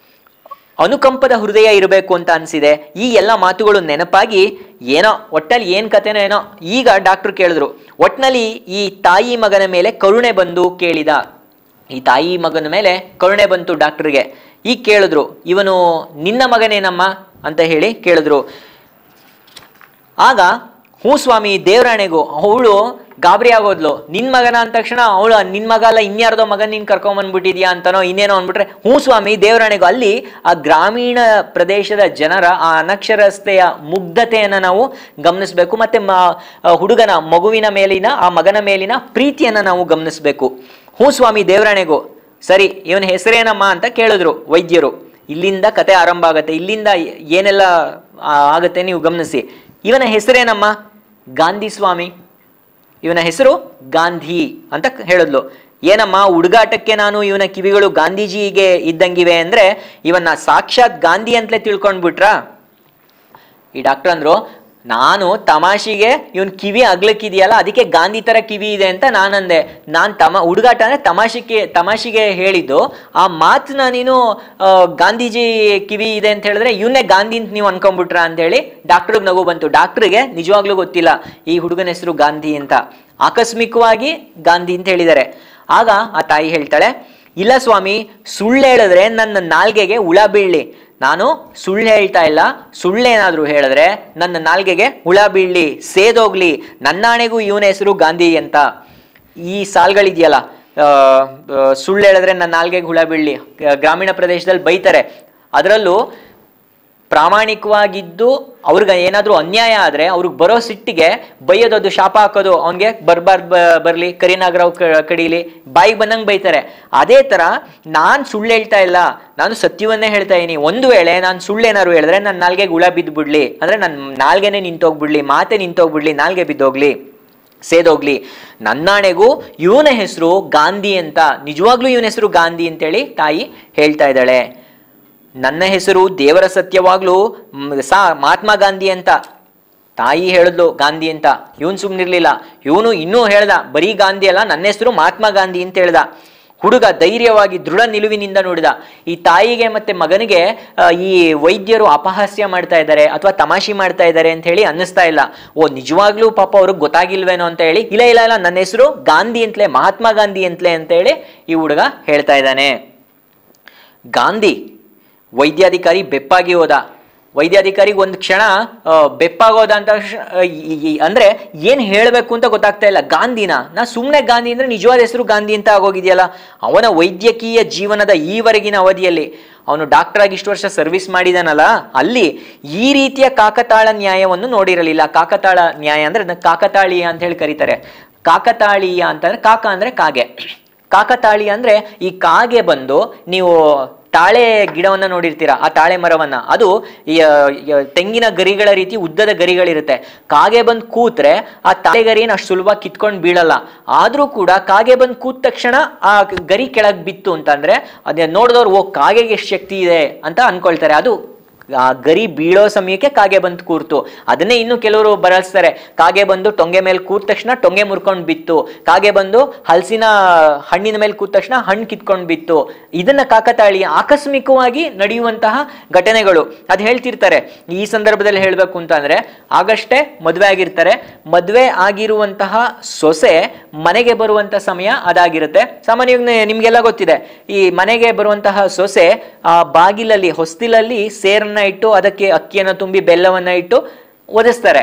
ಅನುಕಂಪದ ಹೃದಯ ಇರಬೇಕು ಅಂತ ಅನ್ಸಿದೆ ಈ ಎಲ್ಲ ಮಾತುಗಳು ನೆನಪಾಗಿ ಏನೋ ಒಟ್ಟಲ್ಲಿ ಏನ್ ಕತೆನೋ ಏನೋ ಈಗ ಡಾಕ್ಟರ್ ಕೇಳಿದ್ರು ಒಟ್ನಲ್ಲಿ ಈ ತಾಯಿ ಮಗನ ಮೇಲೆ ಕರುಣೆ ಬಂದು ಕೇಳಿದ ಈ ತಾಯಿ ಮಗನ ಮೇಲೆ ಕರುಣೆ ಬಂತು ಡಾಕ್ಟರ್ಗೆ ಈಗ ಕೇಳಿದ್ರು ಇವನು ನಿನ್ನ ಮಗನೇನಮ್ಮ ಅಂತ ಹೇಳಿ ಕೇಳಿದ್ರು ಆಗ ಹ್ಞೂ ಸ್ವಾಮಿ ದೇವರಾಣೆಗೂ ಅವಳು ಗಾಬರಿ ಆಗೋದ್ಲು ನಿನ್ ಮಗನ ಅಂದ ತಕ್ಷಣ ಅವಳು ನಿನ್ ಮಗ ಅಲ್ಲ ಇನ್ಯಾರ್ದೋ ಮಗನ್ ನೀನ್ ಕರ್ಕೊಂಬಂದ್ಬಿಟ್ಟಿದ್ಯಾ ಅಂತನೋ ಇನ್ನೇನೋ ಅಂದ್ಬಿಟ್ರೆ ಹ್ಞೂ ಸ್ವಾಮಿ ದೇವರಾಣೆಗೂ ಅಲ್ಲಿ ಆ ಗ್ರಾಮೀಣ ಪ್ರದೇಶದ ಜನರ ಆ ಅನಕ್ಷರಸ್ತೆಯ ಮುಗ್ಧತೆಯನ್ನ ನಾವು ಗಮನಿಸಬೇಕು ಮತ್ತೆ ಮ ಆ ಹುಡುಗನ ಮಗುವಿನ ಮೇಲಿನ ಆ ಮಗನ ಮೇಲಿನ ಪ್ರೀತಿಯನ್ನ ನಾವು ಗಮನಿಸಬೇಕು ಹ್ಞೂ ಸ್ವಾಮಿ ದೇವರಾಣೆಗೂ ಸರಿ ಇವನ ಹೆಸರೇನಮ್ಮ ಅಂತ ಕೇಳಿದ್ರು ವೈದ್ಯರು ಇಲ್ಲಿಂದ ಕತೆ ಆರಂಭ ಆಗತ್ತೆ ಇಲ್ಲಿಂದ ಏನೆಲ್ಲ ಆ, ಆಗತ್ತೆ ನೀವು ಗಮನಿಸಿ ಇವನ ಹೆಸರೇನಮ್ಮ ಗಾಂಧಿ ಸ್ವಾಮಿ ಇವನ ಹೆಸರು ಗಾಂಧಿ ಅಂತ ಕ- ಹೇಳಿದ್ಲು ಏನಮ್ಮ ಹುಡುಗಾಟಕ್ಕೆ ನಾನು ಇವನ ಕಿವಿಗಳು ಗಾಂಧೀಜಿಗೆ ಇದ್ದಂಗಿವೆ ಅಂದ್ರೆ ಇವನ್ನ ಸಾಕ್ಷಾತ್ ಗಾಂಧಿ ಅಂತಲೇ ತಿಳ್ಕೊಂಡ್ಬಿಟ್ರಾ ಈ ಡಾಕ್ಟರ್ ಅಂದ್ರು ನಾನು ತಮಾಷೆಗೆ ಇವನ್ ಕಿವಿ ಅಗ್ಲಕ್ಕಿದೆಯಲ್ಲ ಅದಕ್ಕೆ ಗಾಂಧಿ ತರ ಕಿವಿ ಇದೆ ಅಂತ ನಾನಂದೆ ನಾನ್ ತಮ ಹುಡುಗಾಟ ಅಂದ್ರೆ ತಮಾಷೆಗೆ ತಮಾಷೆಗೆ ಹೇಳಿದ್ದು ಆ ಮಾತನ್ನ ನೀನು ಆ, ಗಾಂಧೀಜಿ ಕಿವಿ ಇದೆ ಅಂತ ಹೇಳಿದ್ರೆ ಇವನ್ನೇ ಗಾಂಧಿ ಅಂತ ನೀವು ಅನ್ಕೊಂಡ್ಬಿಟ್ರ ಅಂತ ಹೇಳಿ ಡಾಕ್ಟರ್ಗೆ ನಗು ಬಂತು ಡಾಕ್ಟರ್ಗೆ ನಿಜವಾಗ್ಲೂ ಗೊತ್ತಿಲ್ಲ ಈ ಹುಡುಗನ ಹೆಸರು ಗಾಂಧಿ ಅಂತ ಆಕಸ್ಮಿಕವಾಗಿ ಗಾಂಧಿ ಅಂತ ಹೇಳಿದ್ದಾರೆ ಆಗ ಆ ತಾಯಿ ಹೇಳ್ತಾಳೆ ಇಲ್ಲ ಸ್ವಾಮಿ ಸುಳ್ಳು ಹೇಳಿದ್ರೆ ನನ್ನ ನಾಲ್ಗೆಗೆ ಹುಳ ಬೀಳ್ಲಿ ನಾನು ಸುಳ್ಳು ಹೇಳ್ತಾ ಇಲ್ಲ ಸುಳ್ಳೇನಾದ್ರೂ ಹೇಳಿದ್ರೆ ನನ್ನ ನಾಲ್ಗೆಗೆ ಹುಳ ಬೀಳ್ಲಿ ಸೇದೋಗ್ಲಿ ನನ್ನಾಣೆಗೂ ಇವನ ಹೆಸರು ಗಾಂಧಿ ಅಂತ ಈ ಸಾಲ್ಗಳಿದೆಯಲ್ಲ ಆ, ಆ, ಸುಳ್ಳು ಹೇಳಿದ್ರೆ ನನ್ನ ನಾಲ್ಗೆಗೆ ಹುಳ ಬೀಳ್ಲಿ ಗ- ಗ್ರಾಮೀಣ ಪ್ರದೇಶದಲ್ಲಿ ಬೈತಾರೆ ಅದರಲ್ಲೂ ಪ್ರಾಮಾಣಿಕವಾಗಿದ್ದು ಅವ್ರಿಗೆ ಏನಾದ್ರೂ ಅನ್ಯಾಯ ಆದ್ರೆ ಅವ್ರಿಗೆ ಬರೋ ಸಿಟ್ಟಿಗೆ ಬೈಯೋದದು ಶಾಪ ಹಾಕೋದು ಅವ್ನಿಗೆ ಬರ್ಬಾರ್ದು ಬ- ಬರ್ಲಿ ಕರಿನಾಗರಾವ್ ಕ- ಕಡೀಲಿ ಬಾಯಿಗೆ ಬಂದಂಗೆ ಬೈತಾರೆ ಅದೇ ತರ ನಾನ್ ಸುಳ್ಳು ಹೇಳ್ತಾ ಇಲ್ಲ ನಾನು ಸತ್ಯವನ್ನೇ ಹೇಳ್ತಾ ಇದೀನಿ ಒಂದು ವೇಳೆ ನಾನು ಸುಳ್ಳೇನಾದ್ರು ಹೇಳಿದ್ರೆ ನನ್ನ ನಾಲ್ಗೆಗೆ ಹುಳ ಬಿದ್ದು ಬಿಡ್ಲಿ ಅಂದ್ರೆ ನನ್ನ ನಾಲ್ಗೆನೆ ನಿಂತೋಗ್ಬಿಡ್ಲಿ ಮಾತೆ ನಿಂತೋಗ್ಬಿಡ್ಲಿ ನಾಲ್ಗೆ ಬಿದ್ದೋಗ್ಲಿ ಸೇದೋಗ್ಲಿ ನನ್ನಾಣೆಗೂ ಇವನ ಹೆಸರು ಗಾಂಧಿ ಅಂತ ನಿಜವಾಗ್ಲೂ ಇವನ ಹೆಸರು ಗಾಂಧಿ ಅಂತೇಳಿ ತಾಯಿ ಹೇಳ್ತಾ ಇದ್ದಾಳೆ ನನ್ನ ಹೆಸರು ದೇವರ ಸತ್ಯವಾಗ್ಲೂ ಮ್, ಸಾ ಮಹಾತ್ಮ ಗಾಂಧಿ ಅಂತ ತಾಯಿ ಹೇಳಿದ್ಲು ಗಾಂಧಿ ಅಂತ ಇವನ್ ಸುಮ್ನಿರ್ಲಿಲ್ಲ ಇವನು ಇನ್ನೂ ಹೇಳ್ದ ಬರೀ ಗಾಂಧಿ ಅಲ್ಲ ನನ್ನ ಹೆಸರು ಮಹಾತ್ಮ ಗಾಂಧಿ ಅಂತ ಹೇಳ್ದ ಹುಡುಗ ಧೈರ್ಯವಾಗಿ ದೃಢ ನಿಲುವಿನಿಂದ ನೋಡಿದ ಈ ತಾಯಿಗೆ ಮತ್ತೆ ಮಗನಿಗೆ ಆ, ಈ ವೈದ್ಯರು ಅಪಹಾಸ್ಯ ಮಾಡ್ತಾ ಇದ್ದಾರೆ ಅಥವಾ ತಮಾಷೆ ಮಾಡ್ತಾ ಇದ್ದಾರೆ ಅಂತ ಹೇಳಿ ಅನ್ನಿಸ್ತಾ ಇಲ್ಲ ಓ ನಿಜವಾಗ್ಲೂ ಪಾಪ ಅವ್ರಿಗೆ ಗೊತ್ತಾಗಿಲ್ವೇನೋ ಅಂತ ಹೇಳಿ ಇಲ್ಲ ಇಲ್ಲ ಇಲ್ಲ ನನ್ನ ಹೆಸರು ಗಾಂಧಿ ಅಂತಲೇ ಮಹಾತ್ಮ ಗಾಂಧಿ ಅಂತಲೇ ಅಂತ ಹೇಳಿ ಈ ಹುಡುಗ ಹೇಳ್ತಾ ಇದ್ದಾನೆ ಗಾಂಧಿ ವೈದ್ಯಾಧಿಕಾರಿ ಬೆಪ್ಪಾಗಿ ಹೋದ ವೈದ್ಯಾಧಿಕಾರಿಗೆ ಒಂದು ಕ್ಷಣ ಆ, ಬೆಪ್ಪಾಗೋದ ಅಂತ ಕ್ಷ- ಆ, ಈ- ಈ- ಅಂದ್ರೆ ಏನ್ ಹೇಳಬೇಕು ಅಂತ ಗೊತ್ತಾಗ್ತಾ ಇಲ್ಲ ಗಾಂಧಿನ ನಾ ಸುಮ್ಮನೆ ಗಾಂಧಿ ಅಂದ್ರೆ ನಿಜವಾದ ಹೆಸರು ಗಾಂಧಿ ಅಂತ ಆಗೋಗಿದೆಯಲ್ಲ ಅವನ ವೈದ್ಯಕೀಯ ಜೀವನದ ಈವರೆಗಿನ ಅವಧಿಯಲ್ಲಿ ಅವನು ಡಾಕ್ಟರ್ ಆಗಿ ಇಷ್ಟು ವರ್ಷ ಸರ್ವಿಸ್ ಮಾಡಿದಾನಲ್ಲ ಅಲ್ಲಿ ಈ ರೀತಿಯ ಕಾಕತಾಳ ನ್ಯಾಯವನ್ನು ನೋಡಿರಲಿಲ್ಲ ಕಾಕತಾಳ ನ್ಯಾಯ ಅಂದ್ರೆ ಅದನ್ನ ಕಾಕತಾಳೀಯ ಅಂತ ಹೇಳಿ ಕರೀತಾರೆ ಕಾಕತಾಳೀಯ ಅಂತಂದ್ರೆ ಕಾಕ ಅಂದ್ರೆ ಕಾಗೆ ಕಾಕತಾಳಿ ಅಂದ್ರೆ ಈ ಕಾಗೆ ಬಂದು ನೀವು ತಾಳೆ ಗಿಡವನ್ನ ನೋಡಿರ್ತೀರಾ ಆ ತಾಳೆ ಮರವನ್ನ ಅದು ಈ, ಆ, ಈ, ತೆಂಗಿನ ಗರಿಗಳ ರೀತಿ ಉದ್ದದ ಗರಿಗಳಿರುತ್ತೆ ಕಾಗೆ ಬಂದು ಕೂತ್ರೆ ಆ ತಾಳೆ ಗರಿಯನ್ನು ಅಷ್ಟು ಸುಲಭ ಕಿತ್ಕೊಂಡು ಬೀಳಲ್ಲ ಆದ್ರೂ ಕೂಡ ಕಾಗೆ ಬಂದು ಕೂತ ತಕ್ಷಣ ಆ ಗರಿ ಕೆಳಗ್ ಬಿತ್ತು ಅಂತಂದ್ರೆ ಅದೇ ನೋಡಿದವ್ರು ಓ ಕಾಗೆಗೆ ಎಷ್ಟು ಶಕ್ತಿ ಇದೆ ಅಂತ ಅನ್ಕೊಳ್ತಾರೆ ಅದು ಆ ಗರಿ ಬೀಳೋ ಸಮಯಕ್ಕೆ ಕಾಗೆ ಬಂದು ಕೂರ್ತು ಅದನ್ನೇ ಇನ್ನು ಕೆಲವರು ಬರಲ್ಸ್ತಾರೆ ಕಾಗೆ ಬಂದು ಟೊಂಗೆ ಮೇಲೆ ಕೂತ ತಕ್ಷಣ ಟೊಂಗೆ ಮುರ್ಕೊಂಡು ಬಿತ್ತು ಕಾಗೆ ಬಂದು ಹಲಸಿನ ಹಣ್ಣಿನ ಮೇಲೆ ಕೂತ ತಕ್ಷಣ ಹಣ್ಣು ಕಿತ್ಕೊಂಡು ಬಿತ್ತು ಇದನ್ನ ಕಾಕತಾಳಿ ಆಕಸ್ಮಿಕವಾಗಿ ನಡೆಯುವಂತಹ ಘಟನೆಗಳು ಅದು ಹೇಳ್ತಿರ್ತಾರೆ ಈ ಸಂದರ್ಭದಲ್ಲಿ ಹೇಳಬೇಕು ಅಂತಂದ್ರೆ ಆಗಷ್ಟೇ ಮದುವೆ ಆಗಿರ್ತಾರೆ ಮದುವೆ ಆಗಿರುವಂತಹ ಸೊಸೆ ಮನೆಗೆ ಬರುವಂತ ಸಮಯ ಅದಾಗಿರುತ್ತೆ ಸಾಮಾನ್ಯವಾಗಿ ನಿಮ್ಗೆಲ್ಲ ಗೊತ್ತಿದೆ ಈ ಮನೆಗೆ ಬರುವಂತಹ ಸೊಸೆ ಆ ಬಾಗಿಲಲ್ಲಿ ಹೊಸ್ತಿಲಲ್ಲಿ ಸೇರನ್ನ ಇಟ್ಟು ಅದಕ್ಕೆ ಅಕ್ಕಿಯನ್ನು ತುಂಬಿ ಬೆಲ್ಲವನ್ನ ಇಟ್ಟು ಒದಿಸ್ತಾರೆ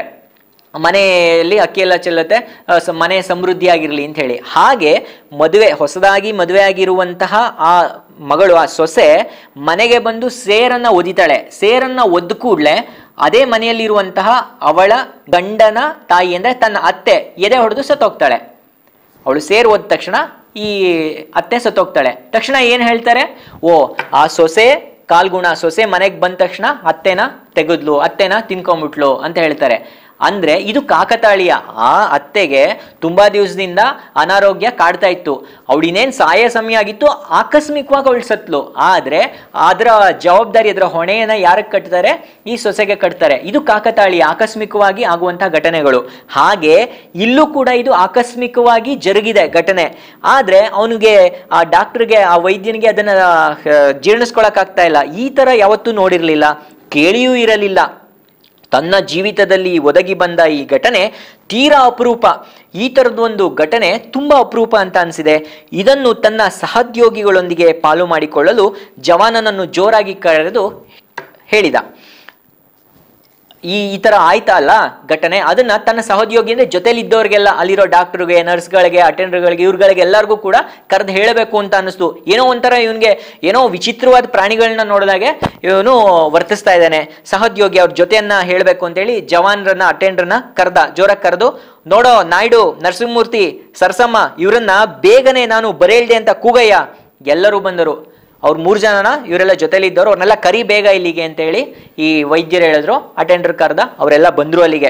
ಮನೆಯಲ್ಲಿ ಅಕ್ಕಿ ಎಲ್ಲ ಚೆಲ್ಲುತ್ತೆ ಆ, ಸ- ಮನೆ ಸಮೃದ್ಧಿಯಾಗಿರ್ಲಿ ಅಂತ ಹೇಳಿ ಹಾಗೆ ಮದುವೆ ಹೊಸದಾಗಿ ಮದುವೆ ಆಗಿರುವಂತಹ ಆ ಮಗಳು ಆ ಸೊಸೆ ಮನೆಗೆ ಬಂದು ಸೇರನ್ನ ಒದಿತಾಳೆ ಸೇರನ್ನ ಒದ್ದು ಕೂಡ್ಲೆ ಅದೇ ಮನೆಯಲ್ಲಿರುವಂತಹ ಅವಳ ಗಂಡನ ತಾಯಿ ಅಂದ್ರೆ ತನ್ನ ಅತ್ತೆ ಎದೆ ಹೊಡೆದು ಸತ್ತೋಗ್ತಾಳೆ ಅವಳು ಸೇರ್ ಹೋದ ತಕ್ಷಣ ಈ ಅತ್ತೆ ಸತ್ತೋಗ್ತಾಳೆ ತಕ್ಷಣ ಏನ್ ಹೇಳ್ತಾರೆ ಓ ಆ ಸೊಸೆ ಕಾಲ್ಗುಣ ಸೊಸೆ ಮನೆಗೆ ಬಂದ ತಕ್ಷಣ ಅತ್ತೆನ ತೆಗೆದ್ಲು ಅತ್ತೆನ ತಿನ್ಕೊಂಬಿಟ್ಲು ಅಂತ ಹೇಳ್ತಾರೆ ಅಂದ್ರೆ ಇದು ಕಾಕತಾಳೀಯ ಆ ಅತ್ತೆಗೆ ತುಂಬಾ ದಿವಸದಿಂದ ಅನಾರೋಗ್ಯ ಕಾಡ್ತಾ ಇತ್ತು ಅವಳಿನೇನ್ ಸಾಯ ಸಮಯ ಆಗಿತ್ತು ಆಕಸ್ಮಿಕವಾಗಿ ಅವಳು ಸತ್ಲು ಆದ್ರೆ ಅದರ ಜವಾಬ್ದಾರಿ ಅದರ ಹೊಣೆಯನ್ನ ಯಾರಿಗೆ ಕಟ್ತಾರೆ ಈ ಸೊಸೆಗೆ ಕಟ್ತಾರೆ ಇದು ಕಾಕತಾಳಿ ಆಕಸ್ಮಿಕವಾಗಿ ಆಗುವಂತಹ ಘಟನೆಗಳು ಹಾಗೆ ಇಲ್ಲೂ ಕೂಡ ಇದು ಆಕಸ್ಮಿಕವಾಗಿ ಜರುಗಿದೆ ಘಟನೆ ಆದ್ರೆ ಅವನಿಗೆ ಆ ಡಾಕ್ಟರ್ಗೆ ಆ ವೈದ್ಯನಿಗೆ ಅದನ್ನ ಜೀರ್ಣಿಸ್ಕೊಳಕ್ ಆಗ್ತಾ ಇಲ್ಲ ಈ ತರ ಯಾವತ್ತೂ ನೋಡಿರ್ಲಿಲ್ಲ ಕೇಳಿಯೂ ಇರಲಿಲ್ಲ ತನ್ನ ಜೀವಿತದಲ್ಲಿ ಒದಗಿ ಬಂದ ಈ ಘಟನೆ ತೀರಾ ಅಪರೂಪ ಈ ಥರದೊಂದು ಘಟನೆ ತುಂಬಾ ಅಪರೂಪ ಅಂತ ಅನಿಸಿದೆ ಇದನ್ನು ತನ್ನ ಸಹೋದ್ಯೋಗಿಗಳೊಂದಿಗೆ ಪಾಲು ಮಾಡಿಕೊಳ್ಳಲು ಜವಾನನನ್ನು ಜೋರಾಗಿ ಕರೆದು ಹೇಳಿದ ಈ ಈ ತರ ಆಯ್ತಾ ಅಲ್ಲ ಘಟನೆ ಅದನ್ನ ತನ್ನ ಸಹೋದ್ಯೋಗಿ ಅಂದ್ರೆ ಜೊತೆಲಿ ಇದ್ದವ್ರಿಗೆಲ್ಲ ಅಲ್ಲಿರೋ ಡಾಕ್ಟರ್ಗೆ ನರ್ಸ್ಗಳಿಗೆ ಅಟೆಂಡರ್ಗಳಿಗೆ ಇವ್ರುಗಳಿಗೆ ಎಲ್ಲರಿಗೂ ಕೂಡ ಕರೆದು ಹೇಳಬೇಕು ಅಂತ ಅನಿಸ್ತು ಏನೋ ಒಂಥರ ಇವನ್ಗೆ ಏನೋ ವಿಚಿತ್ರವಾದ ಪ್ರಾಣಿಗಳನ್ನ ನೋಡಿದಾಗೆ ಇವನು ವರ್ತಿಸ್ತಾ ಇದ್ದಾನೆ ಸಹೋದ್ಯೋಗಿ ಅವ್ರ ಜೊತೆಯನ್ನ ಹೇಳಬೇಕು ಅಂತೇಳಿ ಜವಾನ್ರನ್ನ ಅಟೆಂಡರ್ನ ಕರೆದ ಜೋರಾಗಿ ಕರೆದು ನೋಡೋ ನಾಯ್ಡು ನರಸಿಂಹಮೂರ್ತಿ ಸರ್ಸಮ್ಮ ಇವರನ್ನ ಬೇಗನೆ ನಾನು ಬರೇಳ್ದೆ ಅಂತ ಕೂಗಯ್ಯ ಎಲ್ಲರೂ ಬಂದರು ಅವ್ರು ಮೂರು ಜನನ ಇವರೆಲ್ಲ ಜೊತೆಲಿ ಇದ್ದವರು ಅವ್ರನ್ನೆಲ್ಲ ಕರಿ ಬೇಗ ಇಲ್ಲಿಗೆ ಅಂತ ಹೇಳಿ ಈ ವೈದ್ಯರು ಹೇಳಿದ್ರು ಅಟೆಂಡರ್ ಕರೆದ ಅವರೆಲ್ಲ ಬಂದ್ರು ಅಲ್ಲಿಗೆ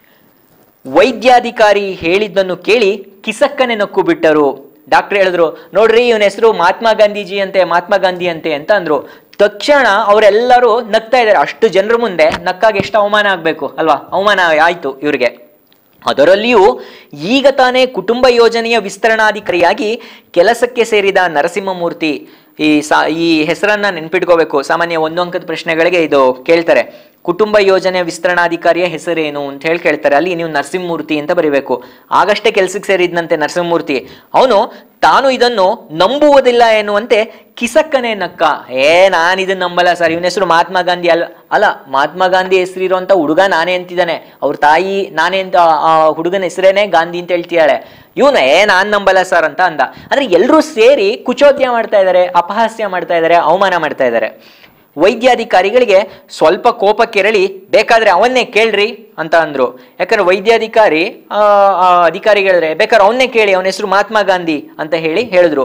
ವೈದ್ಯಾಧಿಕಾರಿ ಹೇಳಿದ್ದನ್ನು ಕೇಳಿ ಕಿಸಕ್ಕನೆ ನಕ್ಕು ಬಿಟ್ಟರು ಡಾಕ್ಟರ್ ಹೇಳಿದ್ರು ನೋಡ್ರಿ ಇವನ ಹೆಸರು ಮಹಾತ್ಮ ಗಾಂಧೀಜಿ ಅಂತೆ ಮಹಾತ್ಮ ಗಾಂಧಿ ಅಂತೆ ಅಂತ ಅಂದ್ರು ತಕ್ಷಣ ಅವರೆಲ್ಲರೂ ನಗ್ತಾ ಇದ್ದಾರೆ ಅಷ್ಟು ಜನರ ಮುಂದೆ ನಕ್ಕಾಗ ಎಷ್ಟು ಅವಮಾನ ಆಗ್ಬೇಕು ಅಲ್ವಾ ಅವಮಾನ ಆಯ್ತು ಇವ್ರಿಗೆ ಅದರಲ್ಲಿಯೂ ಈಗ ತಾನೇ ಕುಟುಂಬ ಯೋಜನೆಯ ವಿಸ್ತರಣಾಧಿಕಾರಿಯಾಗಿ ಕೆಲಸಕ್ಕೆ ಸೇರಿದ ನರಸಿಂಹಮೂರ್ತಿ ಈ ಸಾ ಈ ಹೆಸರನ್ನ ನೆನ್ಪಿಟ್ಕೋಬೇಕು ಸಾಮಾನ್ಯ ಒಂದು ಅಂಕದ ಪ್ರಶ್ನೆಗಳಿಗೆ ಇದು ಕೇಳ್ತಾರೆ ಕುಟುಂಬ ಯೋಜನೆ ವಿಸ್ತರಣಾಧಿಕಾರಿಯ ಹೆಸರೇನು ಅಂತ ಹೇಳಿ ಕೇಳ್ತಾರೆ ಅಲ್ಲಿ ನೀವು ನರಸಿಂಹಮೂರ್ತಿ ಅಂತ ಬರಿಬೇಕು ಆಗಷ್ಟೇ ಕೆಲ್ಸಕ್ಕೆ ಸೇರಿದ್ನಂತೆ ನರಸಿಂಹಮೂರ್ತಿ ಅವನು ತಾನು ಇದನ್ನು ನಂಬುವುದಿಲ್ಲ ಎನ್ನುವಂತೆ ಕಿಸಕ್ಕನೆ ನಕ್ಕ ಏ ನಾನು ಇದನ್ನ ನಂಬಲ್ಲ ಸರ್ ಇವನ ಹೆಸರು ಮಹಾತ್ಮ ಗಾಂಧಿ ಅಲ್ಲ ಅಲ್ಲ ಮಹಾತ್ಮ ಗಾಂಧಿ ಹೆಸರಿರುವಂತ ಹುಡುಗ ನಾನೇ ಅಂತಿದ್ದಾನೆ ಅವ್ರ ತಾಯಿ ನಾನೇ ಅಂತ ಆ ಹುಡುಗನ ಹೆಸರೇನೆ ಗಾಂಧಿ ಅಂತ ಹೇಳ್ತಿದ್ದಾಳೆ ಇವನು ಏ ನಾನ್ ನಂಬಲ್ಲ ಸರ್ ಅಂತ ಅಂದ ಅಂದ್ರೆ ಎಲ್ಲರೂ ಸೇರಿ ಕುಚೋದ್ಯ ಮಾಡ್ತಾ ಇದ್ದಾರೆ ಅಪಹಾಸ್ಯ ಮಾಡ್ತಾ ಇದ್ದಾರೆ ಅವಮಾನ ಮಾಡ್ತಾ ಇದ್ದಾರೆ ವೈದ್ಯಾಧಿಕಾರಿಗಳಿಗೆ ಸ್ವಲ್ಪ ಕೋಪ ಕೆರಳಿ ಬೇಕಾದ್ರೆ ಅವನ್ನೇ ಕೇಳ್ರಿ ಅಂತ ಅಂದ್ರು ಯಾಕಂದ್ರೆ ವೈದ್ಯಾಧಿಕಾರಿ ಆ, ಆ ಅಧಿಕಾರಿಗಳಿದ್ರೆ ಬೇಕಾದ್ರೆ ಅವನ್ನೇ ಕೇಳಿ ಅವನ ಹೆಸರು ಮಹಾತ್ಮ ಗಾಂಧಿ ಅಂತ ಹೇಳಿ ಹೇಳಿದ್ರು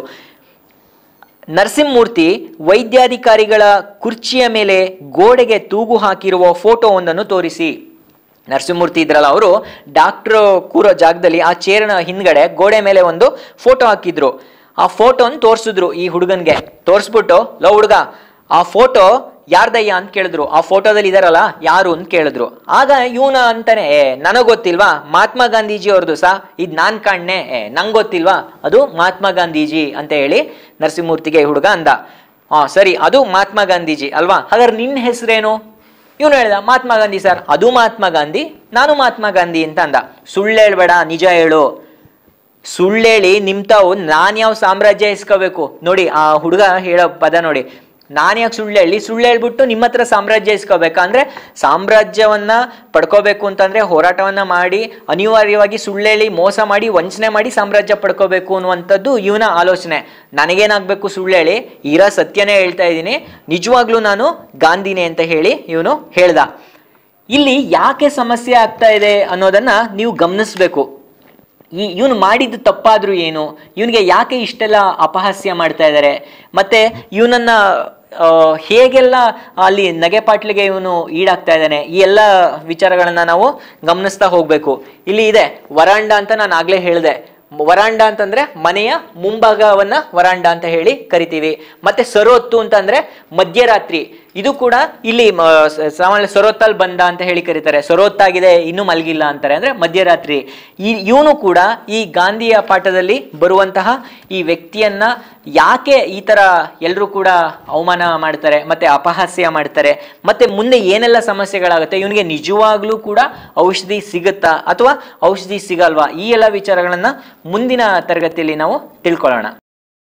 ನರಸಿಂಹಮೂರ್ತಿ ವೈದ್ಯಾಧಿಕಾರಿಗಳ ಕುರ್ಚಿಯ ಮೇಲೆ ಗೋಡೆಗೆ ತೂಗು ಹಾಕಿರುವ ಫೋಟೋವೊಂದನ್ನು ತೋರಿಸಿ ನರಸಿಂಹಮೂರ್ತಿ ಇದ್ರಲ್ಲ ಅವರು ಡಾಕ್ಟರ್ ಕೂರೋ ಜಾಗದಲ್ಲಿ ಆ ಚೇರ್ನ ಹಿಂದ್ಗಡೆ ಗೋಡೆ ಮೇಲೆ ಒಂದು ಫೋಟೋ ಹಾಕಿದ್ರು ಆ ಫೋಟೋನ್ ತೋರಿಸಿದ್ರು ಈ ಹುಡುಗನ್ಗೆ ತೋರಿಸ್ಬಿಟ್ಟು ಲೋ ಹುಡುಗ ಆ ಫೋಟೋ ಯಾರ್ದಯ್ಯ ಅಂತ ಕೇಳಿದ್ರು ಆ ಫೋಟೋದಲ್ಲಿ ಇದಾರಲ್ಲ ಯಾರು ಅಂತ ಕೇಳಿದ್ರು ಆಗ ಇವನ ಅಂತಾನೆ ಏ ನನಗ್ ಗೊತ್ತಿಲ್ವಾ ಮಹಾತ್ಮ ಗಾಂಧೀಜಿ ಅವ್ರದ್ದು ಸಾ ಇದ್ ನಾನ್ ಕಾಣ್ನೆ ಏ ನಂಗ್ ಗೊತ್ತಿಲ್ವಾ ಅದು ಮಹಾತ್ಮ ಗಾಂಧೀಜಿ ಅಂತ ಹೇಳಿ ನರಸಿಂಹಮೂರ್ತಿಗೆ ಈ ಹುಡುಗ ಅಂದ ಹಾ ಸರಿ ಅದು ಮಹಾತ್ಮ ಗಾಂಧೀಜಿ ಅಲ್ವಾ ಹಾಗಾದ್ರೆ ನಿನ್ನ ಹೆಸರೇನು ಇವನು ಹೇಳ್ದ ಮಹಾತ್ಮ ಗಾಂಧಿ ಸರ್ ಅದು ಮಹಾತ್ಮ ಗಾಂಧಿ ನಾನು ಮಹಾತ್ಮ ಗಾಂಧಿ ಅಂತ ಅಂದ ಸುಳ್ಳು ಹೇಳ್ಬೇಡ ನಿಜ ಹೇಳು ಸುಳ್ಳೇಳಿ ನಿಮ್ ತಾವು ನಾನ್ ಯಾವ ಸಾಮ್ರಾಜ್ಯ ಇಸ್ಕೋಬೇಕು ನೋಡಿ ಆ ಹುಡುಗ ಹೇಳೋ ಪದ ನೋಡಿ ನಾನು ಯಾಕೆ ಸುಳ್ಳು ಹೇಳಿ ಸುಳ್ಳು ಹೇಳ್ಬಿಟ್ಟು ನಿಮ್ಮ ಹತ್ರ ಸಾಮ್ರಾಜ್ಯ ಇಸ್ಕೋಬೇಕಾ ಅಂದ್ರೆ ಸಾಮ್ರಾಜ್ಯವನ್ನ ಪಡ್ಕೋಬೇಕು ಅಂತಂದ್ರೆ ಹೋರಾಟವನ್ನ ಮಾಡಿ ಅನಿವಾರ್ಯವಾಗಿ ಸುಳ್ಳು ಹೇಳಿ ಮೋಸ ಮಾಡಿ ವಂಚನೆ ಮಾಡಿ ಸಾಮ್ರಾಜ್ಯ ಪಡ್ಕೋಬೇಕು ಅನ್ನುವಂಥದ್ದು ಇವನ ಆಲೋಚನೆ ನನಗೇನಾಗಬೇಕು ಸುಳ್ಳು ಹೇಳಿ ಇರೋ ಸತ್ಯನೇ ಹೇಳ್ತಾ ಇದ್ದೀನಿ ನಿಜವಾಗ್ಲೂ ನಾನು ಗಾಂಧಿನೇ ಅಂತ ಹೇಳಿ ಇವನು ಹೇಳ್ದ ಇಲ್ಲಿ ಯಾಕೆ ಸಮಸ್ಯೆ ಆಗ್ತಾ ಇದೆ ಅನ್ನೋದನ್ನ ನೀವು ಗಮನಿಸ್ಬೇಕು ಈ ಇವನು ಮಾಡಿದ್ದು ತಪ್ಪಾದ್ರೂ ಏನು ಇವನಿಗೆ ಯಾಕೆ ಇಷ್ಟೆಲ್ಲ ಅಪಹಾಸ್ಯ ಮಾಡ್ತಾ ಇದ್ದಾರೆ ಮತ್ತೆ ಇವನನ್ನ ಆ, ಹೇಗೆಲ್ಲ ಅಲ್ಲಿ ನಗೆಪಾಟ್ಲಿಗೆ ಇವನು ಈಡಾಗ್ತಾ ಇದ್ದಾನೆ ಈ ಎಲ್ಲ ವಿಚಾರಗಳನ್ನ ನಾವು ಗಮನಿಸ್ತಾ ಹೋಗ್ಬೇಕು ಇಲ್ಲಿ ಇದೆ ವರಾಂಡ ಅಂತ ನಾನು ಆಗ್ಲೇ ಹೇಳಿದೆ ವರಾಂಡ ಅಂತಂದ್ರೆ ಮನೆಯ ಮುಂಭಾಗವನ್ನ ವರಾಂಡ ಅಂತ ಹೇಳಿ ಕರಿತೀವಿ ಮತ್ತೆ ಸರೋತ್ತು ಅಂತಂದ್ರೆ ಮಧ್ಯರಾತ್ರಿ ಇದು ಕೂಡ ಇಲ್ಲಿ ಮ- ಸ- ಸಾಮಾನ್ಯ ಸೊರೊತ್ತಲ್ ಬಂದ ಅಂತ ಹೇಳಿ ಕರೀತಾರೆ ಸೊರೊತ್ತಾಗಿದೆ ಇನ್ನೂ ಮಲಗಿಲ್ಲ ಅಂತಾರೆ ಅಂದ್ರೆ ಮಧ್ಯರಾತ್ರಿ ಈ ಇವನು ಕೂಡ ಈ ಗಾಂಧಿಯ ಪಾಠದಲ್ಲಿ ಬರುವಂತಹ ಈ ವ್ಯಕ್ತಿಯನ್ನ ಯಾಕೆ ಈ ತರ ಎಲ್ಲರೂ ಕೂಡ ಅವಮಾನ ಮಾಡ್ತಾರೆ ಮತ್ತೆ ಅಪಹಾಸ್ಯ ಮಾಡ್ತಾರೆ ಮತ್ತೆ ಮುಂದೆ ಏನೆಲ್ಲ ಸಮಸ್ಯೆಗಳಾಗುತ್ತೆ ಇವನಿಗೆ ನಿಜವಾಗ್ಲೂ ಕೂಡ ಔಷಧಿ ಸಿಗುತ್ತಾ ಅಥವಾ ಔಷಧಿ ಸಿಗಲ್ವಾ ಈ ಎಲ್ಲ ವಿಚಾರಗಳನ್ನ ಮುಂದಿನ ತರಗತಿಯಲ್ಲಿ ನಾವು ತಿಳ್ಕೊಳ್ಳೋಣ